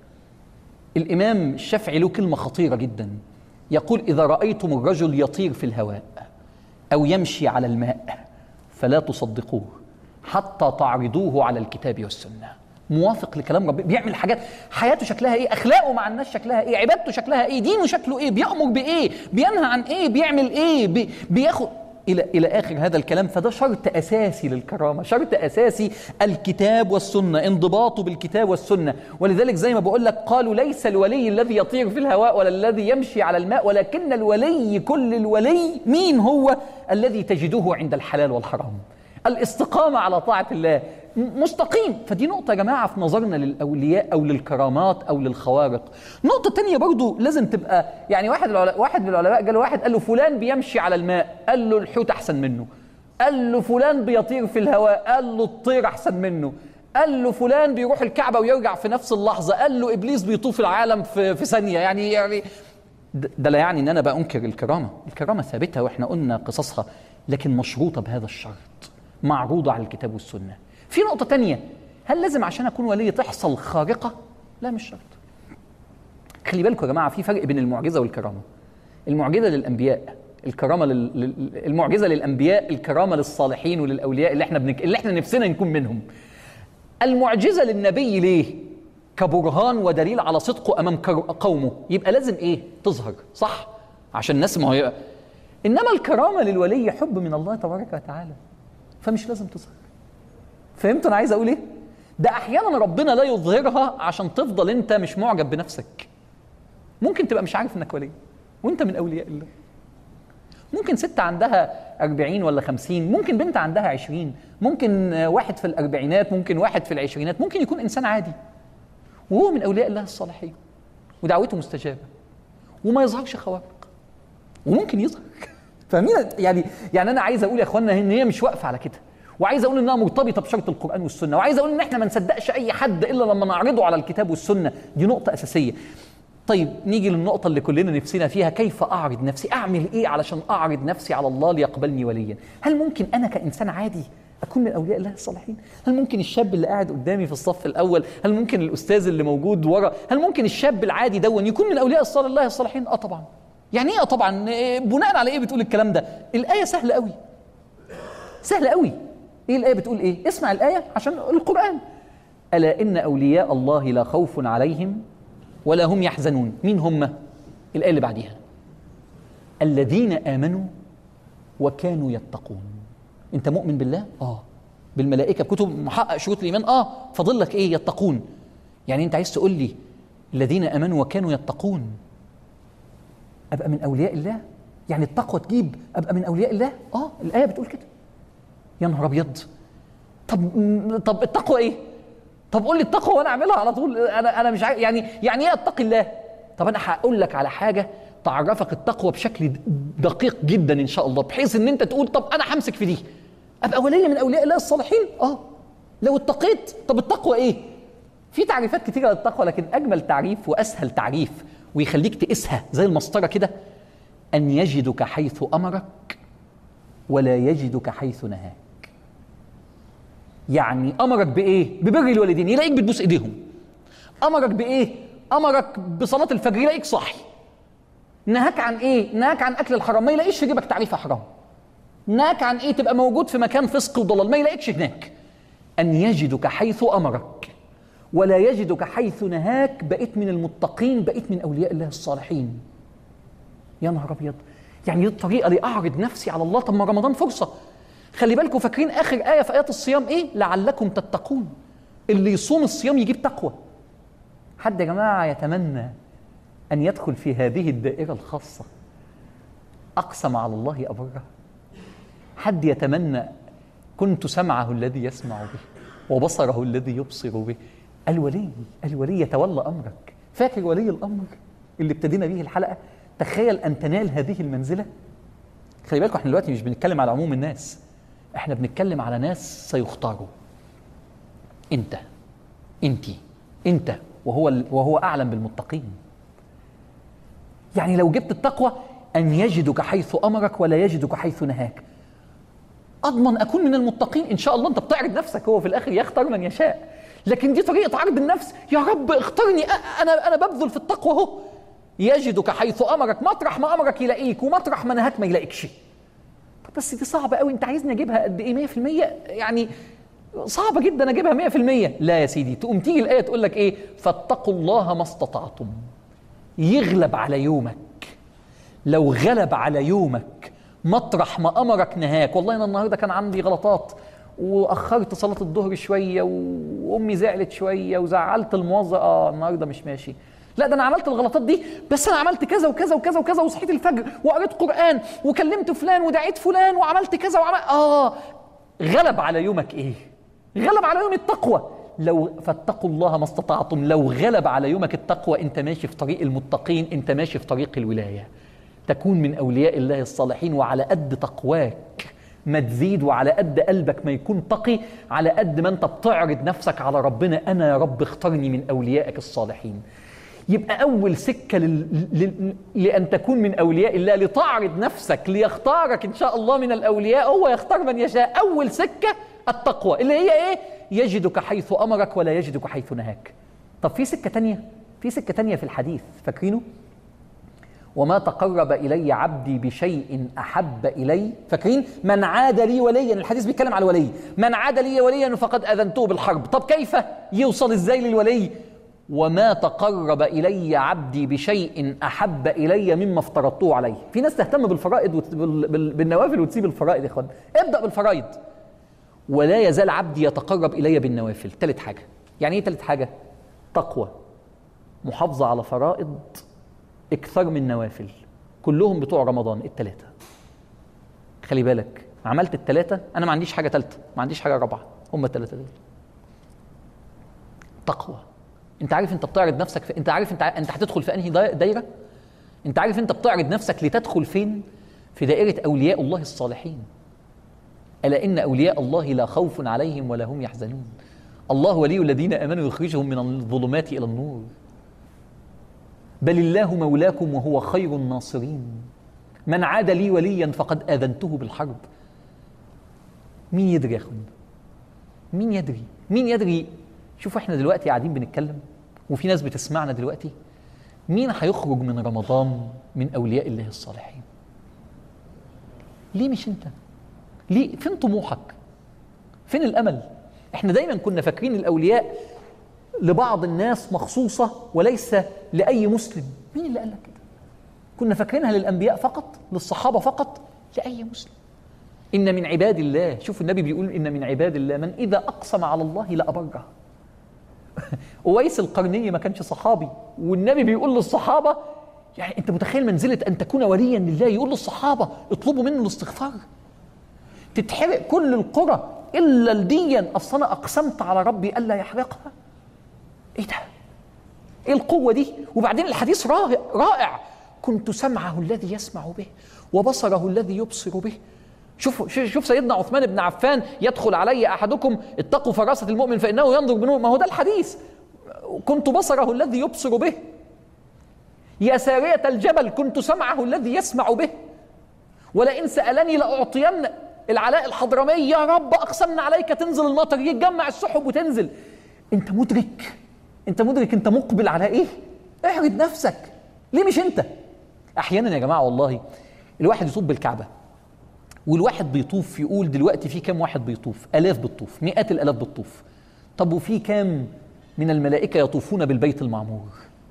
الإمام الشافعي له كلمة خطيرة جدا يقول إذا رأيتم الرجل يطير في الهواء أو يمشي على الماء فلا تصدقوه حتى تعرضوه على الكتاب والسنة موافق لكلام ربنا بيعمل حاجات حياته شكلها ايه اخلاقه مع الناس شكلها ايه عبادته شكلها ايه دينه شكله ايه بيأمر بايه بينهى عن ايه بيعمل ايه بي بياخد الى الى اخر هذا الكلام فده شرط اساسي للكرامه شرط اساسي الكتاب والسنه انضباطه بالكتاب والسنه ولذلك زي ما بقول لك قالوا ليس الولي الذي يطير في الهواء ولا الذي يمشي على الماء ولكن الولي كل الولي مين هو الذي تجده عند الحلال والحرام الاستقامه على طاعه الله م- مستقيم فدي نقطة يا جماعة في نظرنا للأولياء أو للكرامات أو للخوارق نقطة تانية برضو لازم تبقى يعني واحد العلماء واحد من العلماء قال له واحد قال له فلان بيمشي على الماء قال له الحوت أحسن منه قال له فلان بيطير في الهواء قال له الطير أحسن منه قال له فلان بيروح الكعبة ويرجع في نفس اللحظة قال له إبليس بيطوف العالم في, في ثانية يعني يعني ده ده لا يعني ان انا بأنكر الكرامه، الكرامه ثابته واحنا قلنا قصصها لكن مشروطه بهذا الشرط معروضه على الكتاب والسنه. في نقطه تانية هل لازم عشان اكون ولي تحصل خارقه؟ لا مش شرط. خلي بالكم يا جماعه في فرق بين المعجزه والكرامه. المعجزه للانبياء الكرامه لل... لل- المعجزه للانبياء الكرامه للصالحين وللاولياء اللي احنا بنك... اللي احنا نفسنا نكون منهم. المعجزه للنبي ليه؟ كبرهان ودليل على صدقه امام كر- قومه يبقى لازم ايه؟ تظهر صح؟ عشان الناس ما هي انما الكرامه للولي حب من الله تبارك وتعالى فمش لازم تظهر فهمت انا عايز اقول ايه؟ ده احيانا ربنا لا يظهرها عشان تفضل انت مش معجب بنفسك ممكن تبقى مش عارف انك ولي وانت من اولياء الله ممكن ست عندها أربعين ولا خمسين ممكن بنت عندها عشرين ممكن آه، واحد في الأربعينات ممكن واحد في العشرينات ممكن يكون إنسان عادي وهو من أولياء الله الصالحين ودعوته مستجابة وما يظهرش خوارق وممكن يظهر فاهمين يعني يعني أنا عايز أقول يا إخوانا إن هي مش واقفة على كده وعايز اقول انها مرتبطه بشرط القران والسنه وعايز اقول ان احنا ما نصدقش اي حد الا لما نعرضه على الكتاب والسنه دي نقطه اساسيه طيب نيجي للنقطة اللي كلنا نفسنا فيها كيف أعرض نفسي أعمل إيه علشان أعرض نفسي على الله ليقبلني وليا هل ممكن أنا كإنسان عادي أكون من أولياء الله الصالحين هل ممكن الشاب اللي قاعد قدامي في الصف الأول هل ممكن الأستاذ اللي موجود ورا هل ممكن الشاب العادي دون يكون من أولياء الصالح الله الصالحين آه طبعا يعني إيه آه طبعا إيه بناء على إيه بتقول الكلام ده الآية سهلة قوي سهلة قوي ايه الآية بتقول ايه؟ اسمع الآية عشان القرآن ألا إن أولياء الله لا خوف عليهم ولا هم يحزنون مين هم؟ الآية اللي بعديها الذين آمنوا وكانوا يتقون أنت مؤمن بالله؟ آه بالملائكة بكتب محقق شروط الإيمان؟ آه فاضل لك إيه؟ يتقون يعني أنت عايز تقول لي الذين آمنوا وكانوا يتقون أبقى من أولياء الله؟ يعني التقوى تجيب أبقى من أولياء الله؟ آه الآية بتقول كده يا نهار ابيض طب طب التقوى ايه؟ طب قول لي التقوى وانا اعملها على طول انا انا مش عارف يعني يعني ايه اتقي الله؟ طب انا هقول لك على حاجه تعرفك التقوى بشكل دقيق جدا ان شاء الله بحيث ان انت تقول طب انا همسك في دي ابقى ولي من اولياء الله الصالحين؟ اه لو اتقيت طب التقوى ايه؟ في تعريفات كتيره للتقوى لكن اجمل تعريف واسهل تعريف ويخليك تقيسها زي المسطره كده ان يجدك حيث امرك ولا يجدك حيث نهاك يعني امرك بايه ببر الوالدين يلاقيك بتبوس ايديهم امرك بايه امرك بصلاه الفجر يلاقيك صاحي نهاك عن ايه نهاك عن اكل الحرام ما يلاقيش في جيبك تعريف حرام نهاك عن ايه تبقى موجود في مكان فسق وضلال ما يلاقيكش هناك ان يجدك حيث امرك ولا يجدك حيث نهاك بقيت من المتقين بقيت من اولياء الله الصالحين يا نهار ابيض يعني دي الطريقه لاعرض نفسي على الله طب ما رمضان فرصه خلي بالكم فاكرين اخر ايه في ايات الصيام ايه لعلكم تتقون اللي يصوم الصيام يجيب تقوى حد يا جماعه يتمنى ان يدخل في هذه الدائره الخاصه اقسم على الله ابره حد يتمنى كنت سمعه الذي يسمع به وبصره الذي يبصر به الولي الولي يتولى امرك فاكر ولي الامر اللي ابتدينا به الحلقه تخيل ان تنال هذه المنزله خلي بالكم احنا دلوقتي مش بنتكلم على عموم الناس احنا بنتكلم على ناس سيختاروا انت انت انت وهو وهو اعلم بالمتقين يعني لو جبت التقوى ان يجدك حيث امرك ولا يجدك حيث نهاك اضمن اكون من المتقين ان شاء الله انت بتعرض نفسك هو في الاخر يختار من يشاء لكن دي طريقه عرض النفس يا رب اختارني انا انا ببذل في التقوى اهو يجدك حيث امرك مطرح ما امرك يلاقيك ومطرح ما نهاك ما يلاقيكش طب بس دي صعبه قوي انت عايزني اجيبها قد ايه 100% يعني صعبه جدا اجيبها 100% لا يا سيدي تقوم تيجي الايه تقول لك ايه فاتقوا الله ما استطعتم يغلب على يومك لو غلب على يومك مطرح ما امرك نهاك والله انا النهارده كان عندي غلطات واخرت صلاه الظهر شويه وامي زعلت شويه وزعلت الموظف اه النهارده مش ماشي لا ده انا عملت الغلطات دي بس انا عملت كذا وكذا وكذا وكذا وصحيت الفجر وقريت قران وكلمت فلان ودعيت فلان وعملت كذا وعمل اه غلب على يومك ايه غلب على يوم التقوى لو فاتقوا الله ما استطعتم لو غلب على يومك التقوى انت ماشي في طريق المتقين انت ماشي في طريق الولايه تكون من اولياء الله الصالحين وعلى قد تقواك ما تزيد وعلى قد قلبك ما يكون تقي على قد ما انت بتعرض نفسك على ربنا انا يا رب اختارني من اوليائك الصالحين يبقى اول سكه لل... ل... لان تكون من اولياء الله لتعرض نفسك ليختارك ان شاء الله من الاولياء هو يختار من يشاء اول سكه التقوى اللي هي ايه يجدك حيث امرك ولا يجدك حيث نهاك طب في سكه تانية في سكه تانية في الحديث فاكرينه وما تقرب الي عبدي بشيء احب الي فاكرين من عاد لي وليا الحديث بيتكلم على الولي من عاد لي وليا فقد اذنته بالحرب طب كيف يوصل ازاي للولي وما تقرب الي عبدي بشيء احب الي مما افترضته عليه في ناس تهتم بالفرائض بالنوافل وتسيب الفرائض يا اخوان ابدا بالفرائض ولا يزال عبدي يتقرب الي بالنوافل ثالث حاجه يعني ايه ثالث حاجه تقوى محافظه على فرائض اكثر من نوافل كلهم بتوع رمضان الثلاثه خلي بالك عملت الثلاثه انا ما عنديش حاجه ثالثه ما عنديش حاجه رابعه هم الثلاثه دول تقوى انت عارف انت بتعرض نفسك في... انت عارف انت انت هتدخل في انهي دايره انت عارف انت بتعرض نفسك لتدخل فين في دائره اولياء الله الصالحين الا ان اولياء الله لا خوف عليهم ولا هم يحزنون الله ولي الذين امنوا يخرجهم من الظلمات الى النور بل الله مولاكم وهو خير الناصرين من عاد لي وليا فقد اذنته بالحرب مين يدري يا اخوان مين يدري مين يدري شوفوا احنا دلوقتي قاعدين بنتكلم وفي ناس بتسمعنا دلوقتي مين هيخرج من رمضان من اولياء الله الصالحين ليه مش انت ليه فين طموحك فين الامل احنا دايما كنا فاكرين الاولياء لبعض الناس مخصوصه وليس لاي مسلم مين اللي قال لك كده كنا فاكرينها للانبياء فقط للصحابه فقط لاي مسلم ان من عباد الله شوف النبي بيقول ان من عباد الله من اذا اقسم على الله لابره اويس القرني ما كانش صحابي والنبي بيقول للصحابه يعني انت متخيل منزله ان تكون وليا لله يقول للصحابه اطلبوا منه الاستغفار تتحرق كل القرى الا الديا اصل انا اقسمت على ربي الا يحرقها ايه ده ايه القوه دي وبعدين الحديث رائع رائع كنت سمعه الذي يسمع به وبصره الذي يبصر به شوف شوف سيدنا عثمان بن عفان يدخل علي احدكم اتقوا فراسه المؤمن فانه ينظر بنور ما هو ده الحديث كنت بصره الذي يبصر به يا سارية الجبل كنت سمعه الذي يسمع به ولئن سألني لأعطين العلاء الحضرمي يا رب أقسمنا عليك تنزل المطر يتجمع السحب وتنزل أنت مدرك أنت مدرك أنت مقبل على إيه؟ اعرض نفسك ليه مش أنت؟ أحيانا يا جماعة والله الواحد يطوف بالكعبة والواحد بيطوف يقول دلوقتي في كام واحد بيطوف آلاف بتطوف مئات الآلاف بتطوف طب وفي كام من الملائكة يطوفون بالبيت المعمور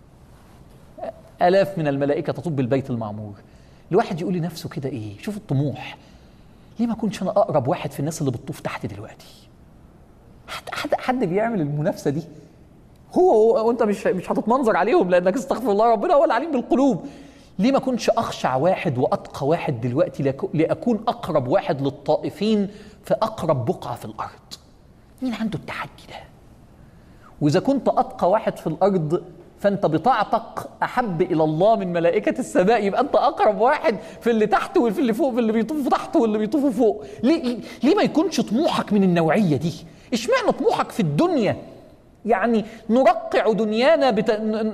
آلاف من الملائكة تطوف بالبيت المعمور الواحد يقول لنفسه كده إيه شوف الطموح ليه ما كنتش أنا أقرب واحد في الناس اللي بتطوف تحت دلوقتي حد, حد, حد بيعمل المنافسة دي هو, هو وانت مش مش هتتمنظر عليهم لانك استغفر الله ربنا هو العليم بالقلوب ليه ما كنتش اخشع واحد واتقى واحد دلوقتي لاكون اقرب واحد للطائفين في اقرب بقعه في الارض مين عنده التحدي ده واذا كنت اتقى واحد في الارض فانت بطاعتك احب الى الله من ملائكه السماء يبقى انت اقرب واحد في اللي تحت وفي اللي فوق في اللي بيطوفوا تحت واللي بيطوفوا فوق ليه ليه ما يكونش طموحك من النوعيه دي اشمعنى طموحك في الدنيا يعني نرقع دنيانا بت...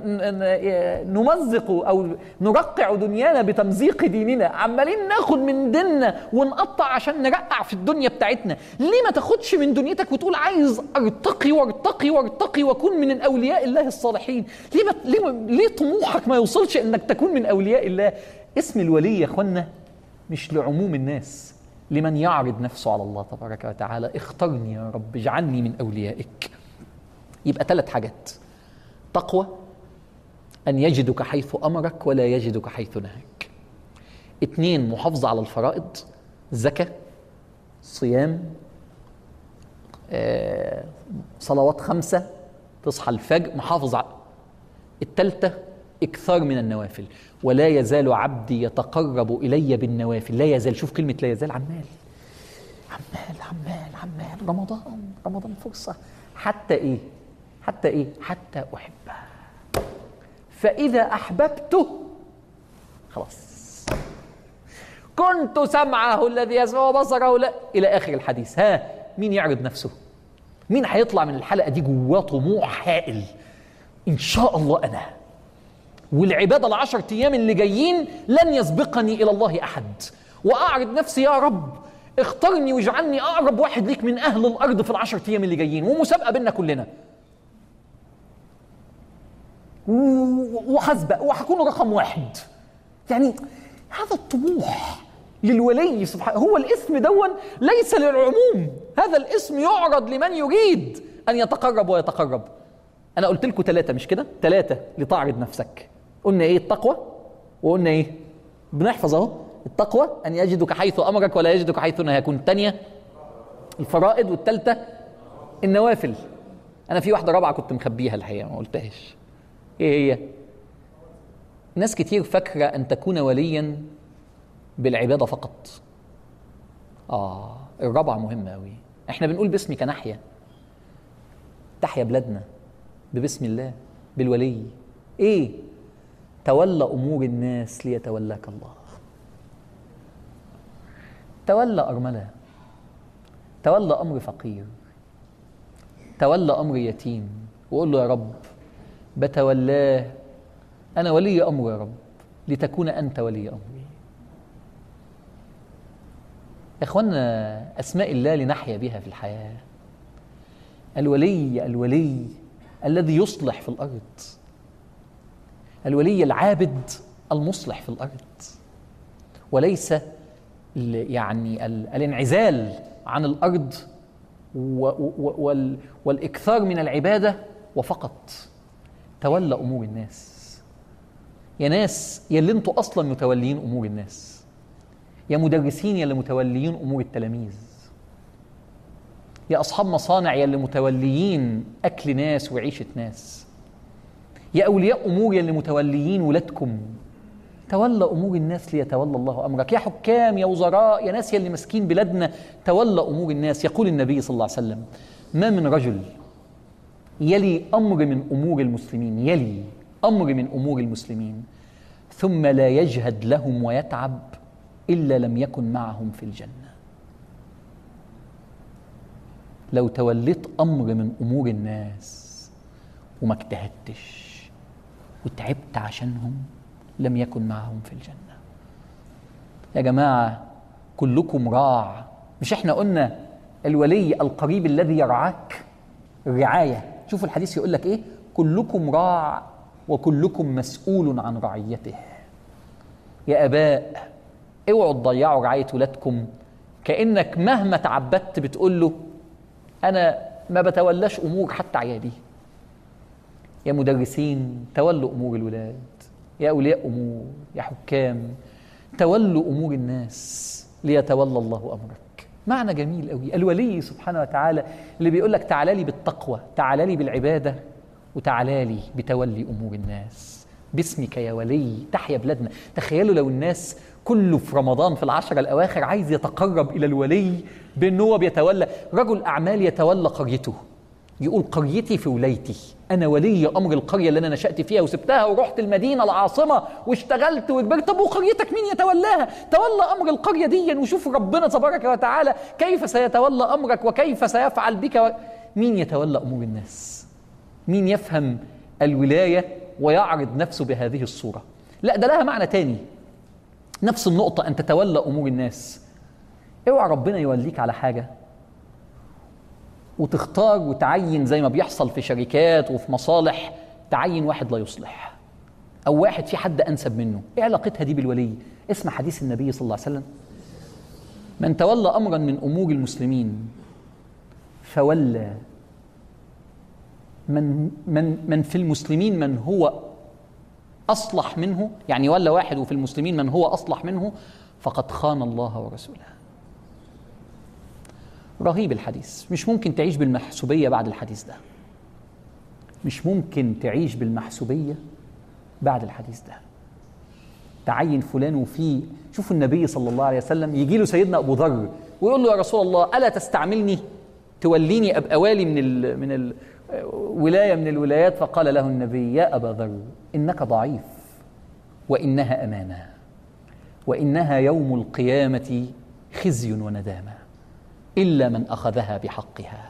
نمزق او نرقع دنيانا بتمزيق ديننا عمالين ناخد من ديننا ونقطع عشان نرقع في الدنيا بتاعتنا ليه ما تاخدش من دنيتك وتقول عايز ارتقي وارتقي وارتقي واكون من اولياء الله الصالحين ليه ما... ليه ليه طموحك ما يوصلش انك تكون من اولياء الله اسم الولي يا اخوانا مش لعموم الناس لمن يعرض نفسه على الله تبارك وتعالى اخترني يا رب اجعلني من اوليائك يبقى ثلاث حاجات تقوى أن يجدك حيث أمرك ولا يجدك حيث نهاك اثنين محافظة على الفرائض زكاة صيام آه، صلوات خمسة تصحى الفجر محافظ على الثالثة إكثار من النوافل ولا يزال عبدي يتقرب إلي بالنوافل لا يزال شوف كلمة لا يزال عمال عمال عمال عمال رمضان رمضان فرصة حتى إيه حتى ايه حتى احبه فاذا احببته خلاص كنت سمعه الذي يسمع وبصره لا الى اخر الحديث ها مين يعرض نفسه مين هيطلع من الحلقه دي جواه طموح هائل ان شاء الله انا والعباده العشر ايام اللي جايين لن يسبقني الى الله احد واعرض نفسي يا رب اخترني واجعلني اقرب واحد ليك من اهل الارض في العشر ايام اللي جايين ومسابقه بيننا كلنا وحسبق وهكون رقم واحد يعني هذا الطموح للولي سبحانه هو الاسم دون ليس للعموم هذا الاسم يعرض لمن يريد ان يتقرب ويتقرب انا قلت لكم ثلاثه مش كده ثلاثه لتعرض نفسك قلنا ايه التقوى وقلنا ايه بنحفظ اهو التقوى ان يجدك حيث امرك ولا يجدك حيث نهاك الثانيه الفرائض والثالثه النوافل انا في واحده رابعه كنت مخبيها الحقيقه ما قلتهاش ايه هي ناس كتير فاكره ان تكون وليا بالعباده فقط اه الرابعه مهمه قوي احنا بنقول باسمك نحيا تحيا بلادنا ببسم الله بالولي ايه تولى امور الناس ليتولاك الله تولى ارمله تولى امر فقير تولى امر يتيم وقول له يا رب بتولاه أنا ولي أمر يا رب لتكون أنت ولي أمري يا إخوانا أسماء الله لنحيا بها في الحياة الولي الولي الذي يصلح في الأرض الولي العابد المصلح في الأرض وليس يعني الانعزال عن الأرض والإكثار من العبادة وفقط تولى امور الناس يا ناس يا اللي انتوا اصلا متوليين امور الناس يا مدرسين يا اللي متوليين امور التلاميذ يا اصحاب مصانع يا اللي متوليين اكل ناس وعيشه ناس يا اولياء امور يا اللي متوليين ولادكم تولى امور الناس ليتولى الله امرك يا حكام يا وزراء يا ناس يا اللي ماسكين بلادنا تولى امور الناس يقول النبي صلى الله عليه وسلم ما من رجل يلي امر من امور المسلمين يلي امر من امور المسلمين ثم لا يجهد لهم ويتعب الا لم يكن معهم في الجنه لو توليت امر من امور الناس وما اجتهدتش وتعبت عشانهم لم يكن معهم في الجنه يا جماعه كلكم راع مش احنا قلنا الولي القريب الذي يرعاك الرعايه شوف الحديث يقول لك ايه كلكم راع وكلكم مسؤول عن رعيته يا اباء اوعوا تضيعوا رعايه ولادكم كانك مهما تعبدت بتقول له انا ما بتولاش امور حتى عيالي يا مدرسين تولوا امور الولاد يا اولياء امور يا حكام تولوا امور الناس ليتولى الله امرك معنى جميل قوي الولي سبحانه وتعالى اللي بيقول لك تعالى لي بالتقوى تعالى لي بالعباده وتعالى لي بتولي امور الناس باسمك يا ولي تحيا بلادنا تخيلوا لو الناس كله في رمضان في العشرة الأواخر عايز يتقرب إلى الولي بأنه هو بيتولى رجل أعمال يتولى قريته يقول قريتي في ولايتي انا ولي امر القريه اللي انا نشات فيها وسبتها ورحت المدينه العاصمه واشتغلت وكبرت طب وقريتك مين يتولاها تولى امر القريه دي وشوف ربنا تبارك وتعالى كيف سيتولى امرك وكيف سيفعل بك و... مين يتولى امور الناس مين يفهم الولايه ويعرض نفسه بهذه الصوره لا ده لها معنى تاني نفس النقطه ان تتولى امور الناس اوعى ربنا يوليك على حاجه وتختار وتعين زي ما بيحصل في شركات وفي مصالح تعين واحد لا يصلح او واحد في حد انسب منه ايه علاقتها دي بالولي اسمع حديث النبي صلى الله عليه وسلم من تولى امرا من امور المسلمين فولى من من من في المسلمين من هو اصلح منه يعني ولا واحد وفي المسلمين من هو اصلح منه فقد خان الله ورسوله رهيب الحديث مش ممكن تعيش بالمحسوبية بعد الحديث ده مش ممكن تعيش بالمحسوبية بعد الحديث ده تعين فلان وفي شوفوا النبي صلى الله عليه وسلم يجي له سيدنا ابو ذر ويقول له يا رسول الله الا تستعملني توليني ابقى والي من ال من ال ولايه من الولايات فقال له النبي يا ابا ذر انك ضعيف وانها امانه وانها يوم القيامه خزي وندامه إلا من أخذها بحقها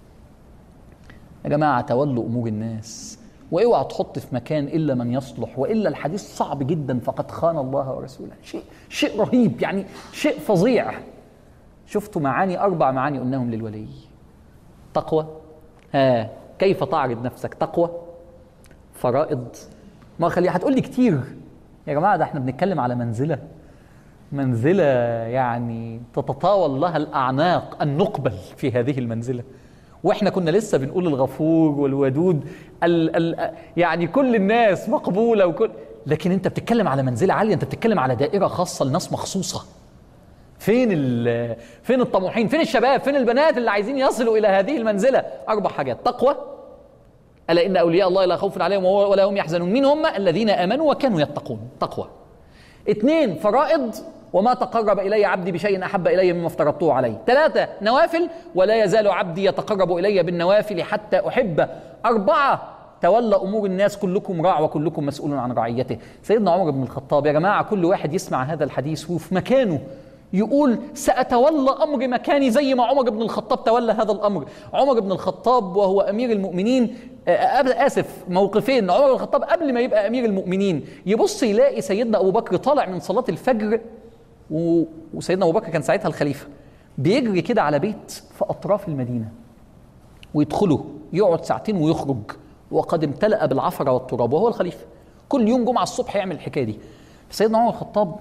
يا جماعة تولوا أمور الناس واوعى تحط في مكان الا من يصلح والا الحديث صعب جدا فقد خان الله ورسوله شيء شيء رهيب يعني شيء فظيع شفتوا معاني اربع معاني قلناهم للولي تقوى ها كيف تعرض نفسك تقوى فرائض ما خلي هتقول لي كتير يا جماعه ده احنا بنتكلم على منزله منزله يعني تتطاول لها الاعناق ان نقبل في هذه المنزله واحنا كنا لسه بنقول الغفور والودود ال ال يعني كل الناس مقبوله وكل لكن انت بتتكلم على منزله عاليه انت بتتكلم على دائره خاصه لناس مخصوصه فين فين الطموحين فين الشباب فين البنات اللي عايزين يصلوا الى هذه المنزله اربع حاجات تقوى الا ان اولياء الله لا خوف عليهم ولا هم يحزنون مين هم الذين امنوا وكانوا يتقون تقوى اثنين فرائض وما تقرب إلي عبدي بشيء أحب إلي مما افترضته عليه ثلاثة نوافل ولا يزال عبدي يتقرب إلي بالنوافل حتى أحبه أربعة تولى أمور الناس كلكم راع وكلكم مسؤول عن رعيته سيدنا عمر بن الخطاب يا جماعة كل واحد يسمع هذا الحديث وفي مكانه يقول سأتولى أمر مكاني زي ما عمر بن الخطاب تولى هذا الأمر عمر بن الخطاب وهو أمير المؤمنين آسف موقفين عمر بن الخطاب قبل ما يبقى أمير المؤمنين يبص يلاقي سيدنا أبو بكر طالع من صلاة الفجر وسيدنا ابو بكر كان ساعتها الخليفه بيجري كده على بيت في اطراف المدينه ويدخله يقعد ساعتين ويخرج وقد امتلأ بالعفره والتراب وهو الخليفه كل يوم جمعه الصبح يعمل الحكايه دي سيدنا عمر الخطاب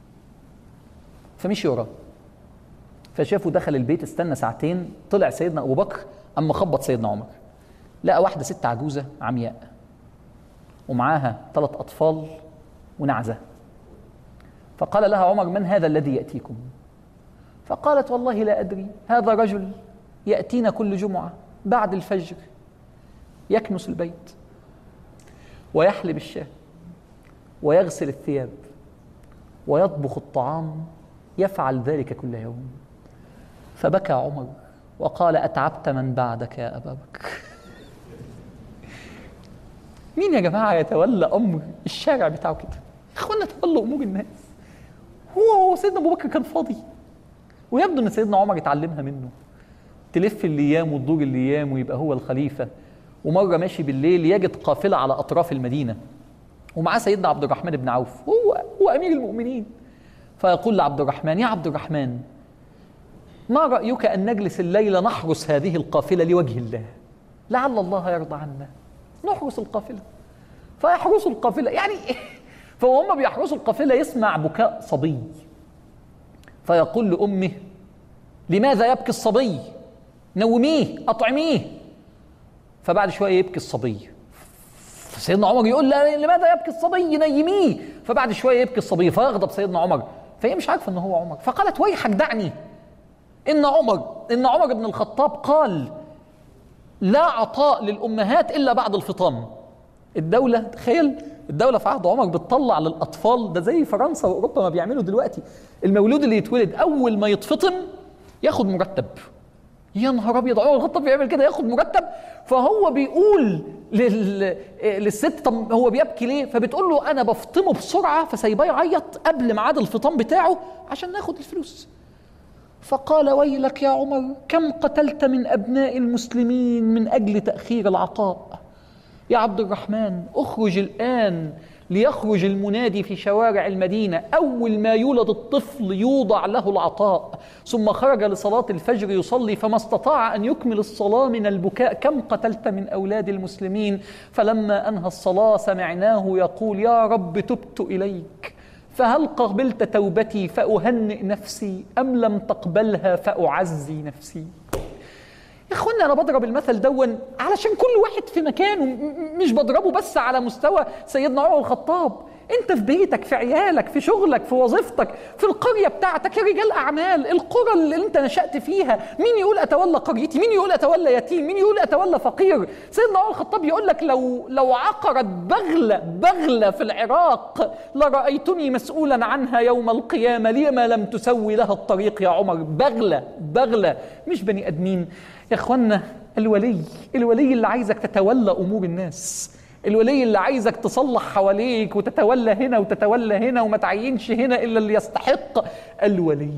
فمشي وراه فشافه دخل البيت استنى ساعتين طلع سيدنا ابو بكر اما خبط سيدنا عمر لقى واحده ست عجوزه عمياء ومعاها ثلاث اطفال ونعزه فقال لها عمر من هذا الذي ياتيكم فقالت والله لا ادري هذا رجل ياتينا كل جمعه بعد الفجر يكنس البيت ويحلب الشاة ويغسل الثياب ويطبخ الطعام يفعل ذلك كل يوم فبكى عمر وقال اتعبت من بعدك يا ابا بكر مين يا جماعه يتولى امر الشارع بتاعه كده اخوانا تولوا امور الناس هو سيدنا ابو بكر كان فاضي ويبدو ان سيدنا عمر اتعلمها منه تلف الايام وتدور الايام ويبقى هو الخليفه ومره ماشي بالليل يجد قافله على اطراف المدينه ومعاه سيدنا عبد الرحمن بن عوف هو هو امير المؤمنين فيقول لعبد الرحمن يا عبد الرحمن ما رايك ان نجلس الليله نحرس هذه القافله لوجه الله لعل الله يرضى عنا نحرس القافله فيحرسوا القافله يعني فهم بيحرسوا القافله يسمع بكاء صبي فيقول لامه لماذا يبكي الصبي نوميه اطعميه فبعد شويه يبكي الصبي سيدنا عمر يقول لماذا يبكي الصبي نيميه فبعد شويه يبكي الصبي فيغضب سيدنا عمر فهي مش عارفه ان هو عمر فقالت ويحك دعني ان عمر ان عمر بن الخطاب قال لا عطاء للامهات الا بعد الفطام الدوله تخيل الدولة في عهد عمر بتطلع للأطفال ده زي فرنسا وأوروبا ما بيعملوا دلوقتي المولود اللي يتولد أول ما يتفطم ياخد مرتب يا نهار ابيض عمر الخطاب بيعمل كده ياخد مرتب فهو بيقول لل... للست طب هو بيبكي ليه؟ فبتقول له انا بفطمه بسرعه فسايباه يعيط قبل ميعاد الفطام بتاعه عشان ناخد الفلوس. فقال ويلك يا عمر كم قتلت من ابناء المسلمين من اجل تاخير العطاء. يا عبد الرحمن اخرج الان ليخرج المنادي في شوارع المدينة أول ما يولد الطفل يوضع له العطاء ثم خرج لصلاة الفجر يصلي فما استطاع أن يكمل الصلاة من البكاء كم قتلت من أولاد المسلمين فلما أنهى الصلاة سمعناه يقول يا رب تبت إليك فهل قبلت توبتي فأهنئ نفسي أم لم تقبلها فأعزي نفسي يا اخوانا انا بضرب المثل دون علشان كل واحد في مكانه مش بضربه بس على مستوى سيدنا عمر الخطاب انت في بيتك في عيالك في شغلك في وظيفتك في القريه بتاعتك يا رجال اعمال القرى اللي انت نشات فيها مين يقول اتولى قريتي مين يقول اتولى يتيم مين يقول اتولى فقير سيدنا عمر الخطاب يقول لك لو لو عقرت بغله بغله في العراق لرايتني مسؤولا عنها يوم القيامه لما لم تسوي لها الطريق يا عمر بغله بغله مش بني ادمين يا اخوانا الولي الولي اللي عايزك تتولى امور الناس الولي اللي عايزك تصلح حواليك وتتولى هنا وتتولى هنا وما تعينش هنا الا اللي يستحق الولي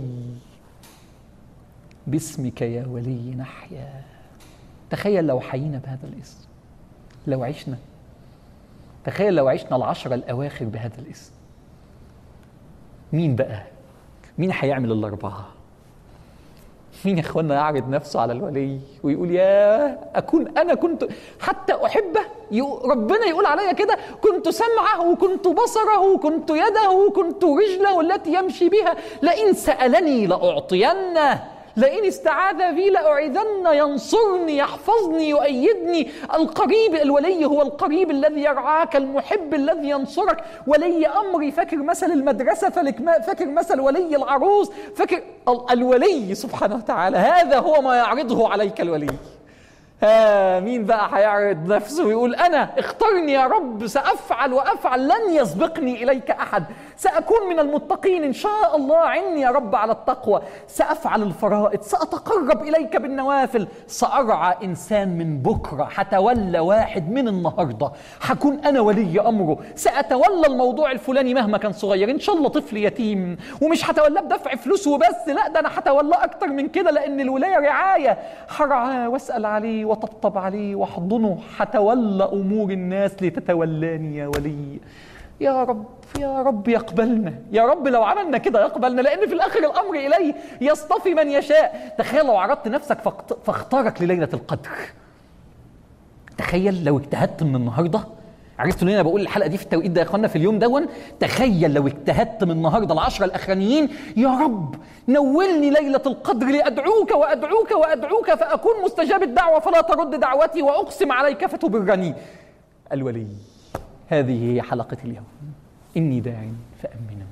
باسمك يا ولي نحيا تخيل لو حيينا بهذا الاسم لو عشنا تخيل لو عشنا العشرة الأواخر بهذا الاسم مين بقى؟ مين هيعمل الأربعة؟ مين يا اخوانا يعرض نفسه على الولي ويقول يا اكون انا كنت حتى احبه ربنا يقول عليا كده كنت سمعه وكنت بصره وكنت يده وكنت رجله التي يمشي بها لئن سالني لاعطينه لئن استعاذ بي لأعيذن ينصرني يحفظني يؤيدني القريب الولي هو القريب الذي يرعاك المحب الذي ينصرك ولي أمري فاكر مثل المدرسة فاكر مثل ولي العروس فاكر الولي سبحانه وتعالى هذا هو ما يعرضه عليك الولي ها مين بقى هيعرض نفسه ويقول انا اخترني يا رب سافعل وافعل لن يسبقني اليك احد ساكون من المتقين ان شاء الله عني يا رب على التقوى سافعل الفرائض ساتقرب اليك بالنوافل سارعى انسان من بكره هتولى واحد من النهارده هكون انا ولي امره ساتولى الموضوع الفلاني مهما كان صغير ان شاء الله طفل يتيم ومش هتولاه بدفع فلوس وبس لا ده انا هتولاه اكتر من كده لان الولايه رعايه هرعاه واسال عليه وطبطب عليه واحضنه هتولى امور الناس لتتولاني يا ولي يا رب يا رب يقبلنا يا رب لو عملنا كده يقبلنا لان في الاخر الامر اليه يصطفي من يشاء تخيل لو عرضت نفسك فاختارك لليله القدر تخيل لو اجتهدت من النهارده عرفتوا ليه انا بقول الحلقه دي في التوقيت ده يا اخوانا في اليوم دون تخيل لو اجتهدت من النهارده العشره الاخرانيين يا رب نولني ليله القدر لادعوك وادعوك وادعوك فاكون مستجاب الدعوه فلا ترد دعوتي واقسم عليك فتبرني الولي هذه هي حلقه اليوم اني داع فامنوا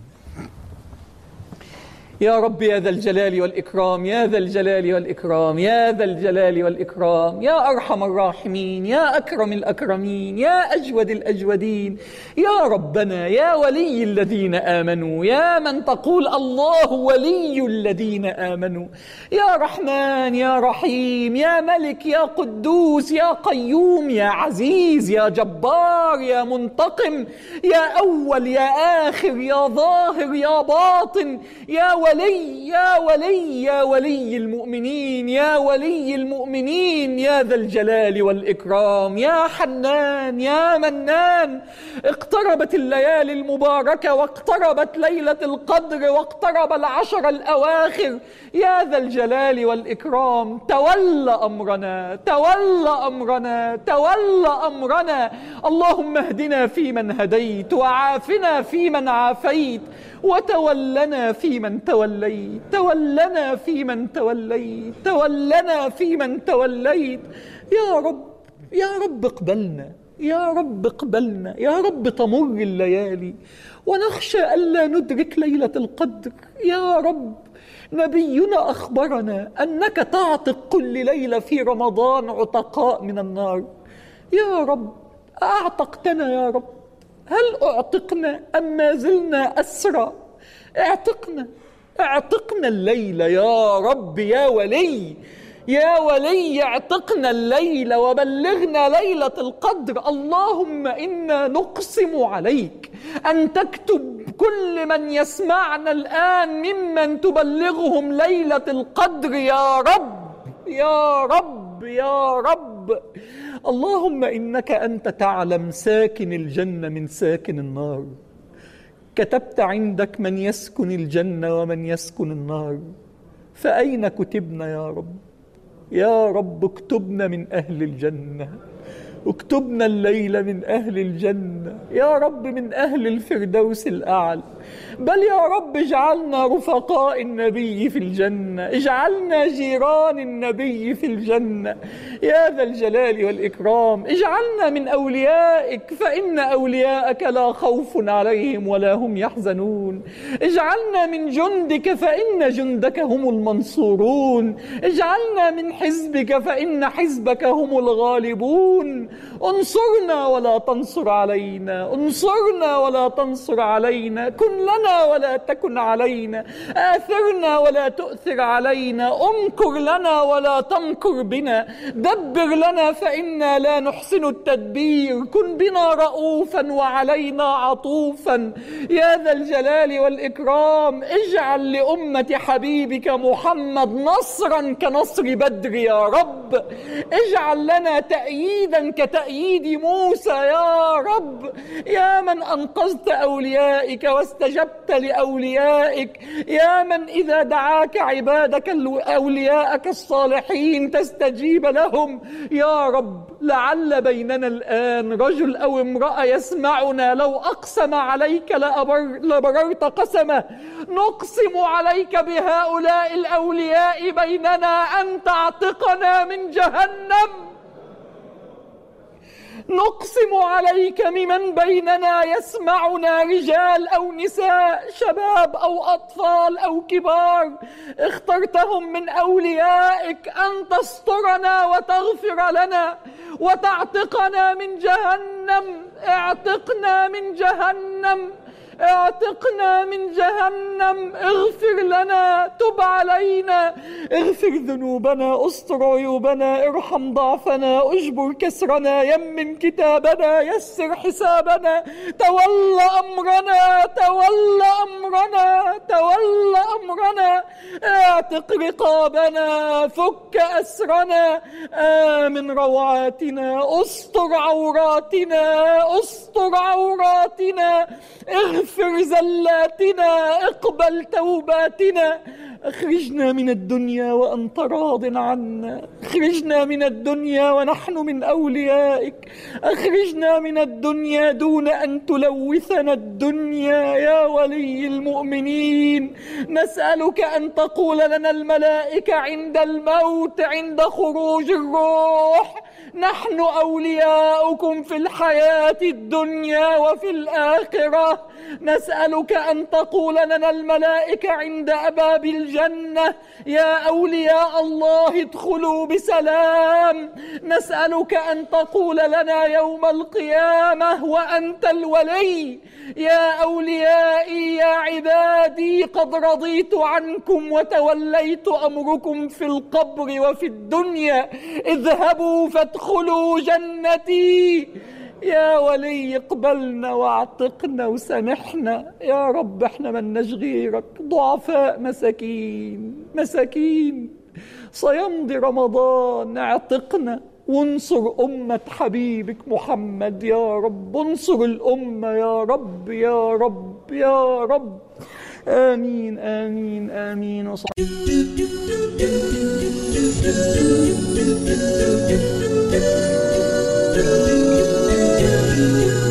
يا رب يا ذا الجلال والإكرام يا ذا الجلال والإكرام يا ذا الجلال والإكرام يا أرحم الراحمين يا أكرم الأكرمين يا أجود الأجودين يا ربنا يا ولي الذين آمنوا يا من تقول الله ولي الذين آمنوا يا رحمن يا رحيم يا ملك يا قدوس يا قيوم يا عزيز يا جبار يا منتقم يا أول يا آخر يا ظاهر يا باطن يا ولي يا ولي يا ولي المؤمنين يا ولي المؤمنين يا ذا الجلال والإكرام يا حنان يا منان اقتربت الليالي المباركة واقتربت ليلة القدر واقترب العشر الأواخر يا ذا الجلال والإكرام تولى أمرنا تولى أمرنا تولى أمرنا اللهم اهدنا فيمن هديت وعافنا فيمن عافيت وتولنا فيمن توليت تولنا فيمن توليت تولنا فيمن توليت يا رب يا رب اقبلنا يا رب اقبلنا يا رب تمر الليالي ونخشى ألا ندرك ليلة القدر يا رب نبينا أخبرنا أنك تعتق كل ليلة في رمضان عتقاء من النار يا رب أعتقتنا يا رب هل أعتقنا أم ما زلنا أسرى اعتقنا اعتقنا الليلة يا رب يا ولي يا ولي اعتقنا الليل وبلغنا ليلة القدر اللهم إنا نقسم عليك أن تكتب كل من يسمعنا الآن ممن تبلغهم ليلة القدر يا رب يا رب يا رب اللهم إنك أنت تعلم ساكن الجنة من ساكن النار كتبت عندك من يسكن الجنة ومن يسكن النار فأين كتبنا يا رب يا رب اكتبنا من أهل الجنة اكتبنا الليل من أهل الجنة يا رب من أهل الفردوس الأعلى بل يا رب اجعلنا رفقاء النبي في الجنة اجعلنا جيران النبي في الجنة يا ذا الجلال والإكرام اجعلنا من أوليائك فإن أولياءك لا خوف عليهم ولا هم يحزنون اجعلنا من جندك فإن جندك هم المنصورون اجعلنا من حزبك فإن حزبك هم الغالبون انصرنا ولا تنصر علينا انصرنا ولا تنصر علينا كن لنا ولا تكن علينا آثرنا ولا تؤثر علينا امكر لنا ولا تمكر بنا دبر لنا فإنا لا نحسن التدبير كن بنا رؤوفا وعلينا عطوفا يا ذا الجلال والإكرام اجعل لأمة حبيبك محمد نصرا كنصر بدر يا رب اجعل لنا تأييدا كتأييد موسى يا رب يا من أنقذت أوليائك واستجبت لأوليائك يا من إذا دعاك عبادك أولياءك الصالحين تستجيب لهم يا رب لعل بيننا الآن رجل أو امرأة يسمعنا لو أقسم عليك لأبر لبررت قسمه نقسم عليك بهؤلاء الأولياء بيننا أن تعتقنا من جهنم نقسم عليك ممن بيننا يسمعنا رجال او نساء شباب او اطفال او كبار اخترتهم من اوليائك ان تسترنا وتغفر لنا وتعتقنا من جهنم اعتقنا من جهنم اعتقنا من جهنم اغفر لنا تب علينا اغفر ذنوبنا استر عيوبنا ارحم ضعفنا اجبر كسرنا يمن كتابنا يسر حسابنا تول امرنا تول امرنا تول امرنا اعتق رقابنا فك اسرنا امن روعاتنا استر عوراتنا استر عوراتنا اغفر زلاتنا اقبل توباتنا اخرجنا من الدنيا وانت راض عنا اخرجنا من الدنيا ونحن من اوليائك اخرجنا من الدنيا دون ان تلوثنا الدنيا يا ولي المؤمنين نسالك ان تقول لنا الملائكه عند الموت عند خروج الروح نحن اولياؤكم في الحياه الدنيا وفي الاخره نسالك ان تقول لنا الملائكه عند اباب الجنه يا اولياء الله ادخلوا بسلام نسالك ان تقول لنا يوم القيامه وانت الولي يا اوليائي يا عبادي قد رضيت عنكم وتوليت امركم في القبر وفي الدنيا اذهبوا فادخلوا جنتي يا ولي اقبلنا واعتقنا وسامحنا يا رب احنا من غيرك ضعفاء مساكين مساكين سيمضي رمضان اعتقنا وانصر أمة حبيبك محمد يا رب انصر الأمة يا رب يا رب يا رب آمين آمين آمين وصل Thank you.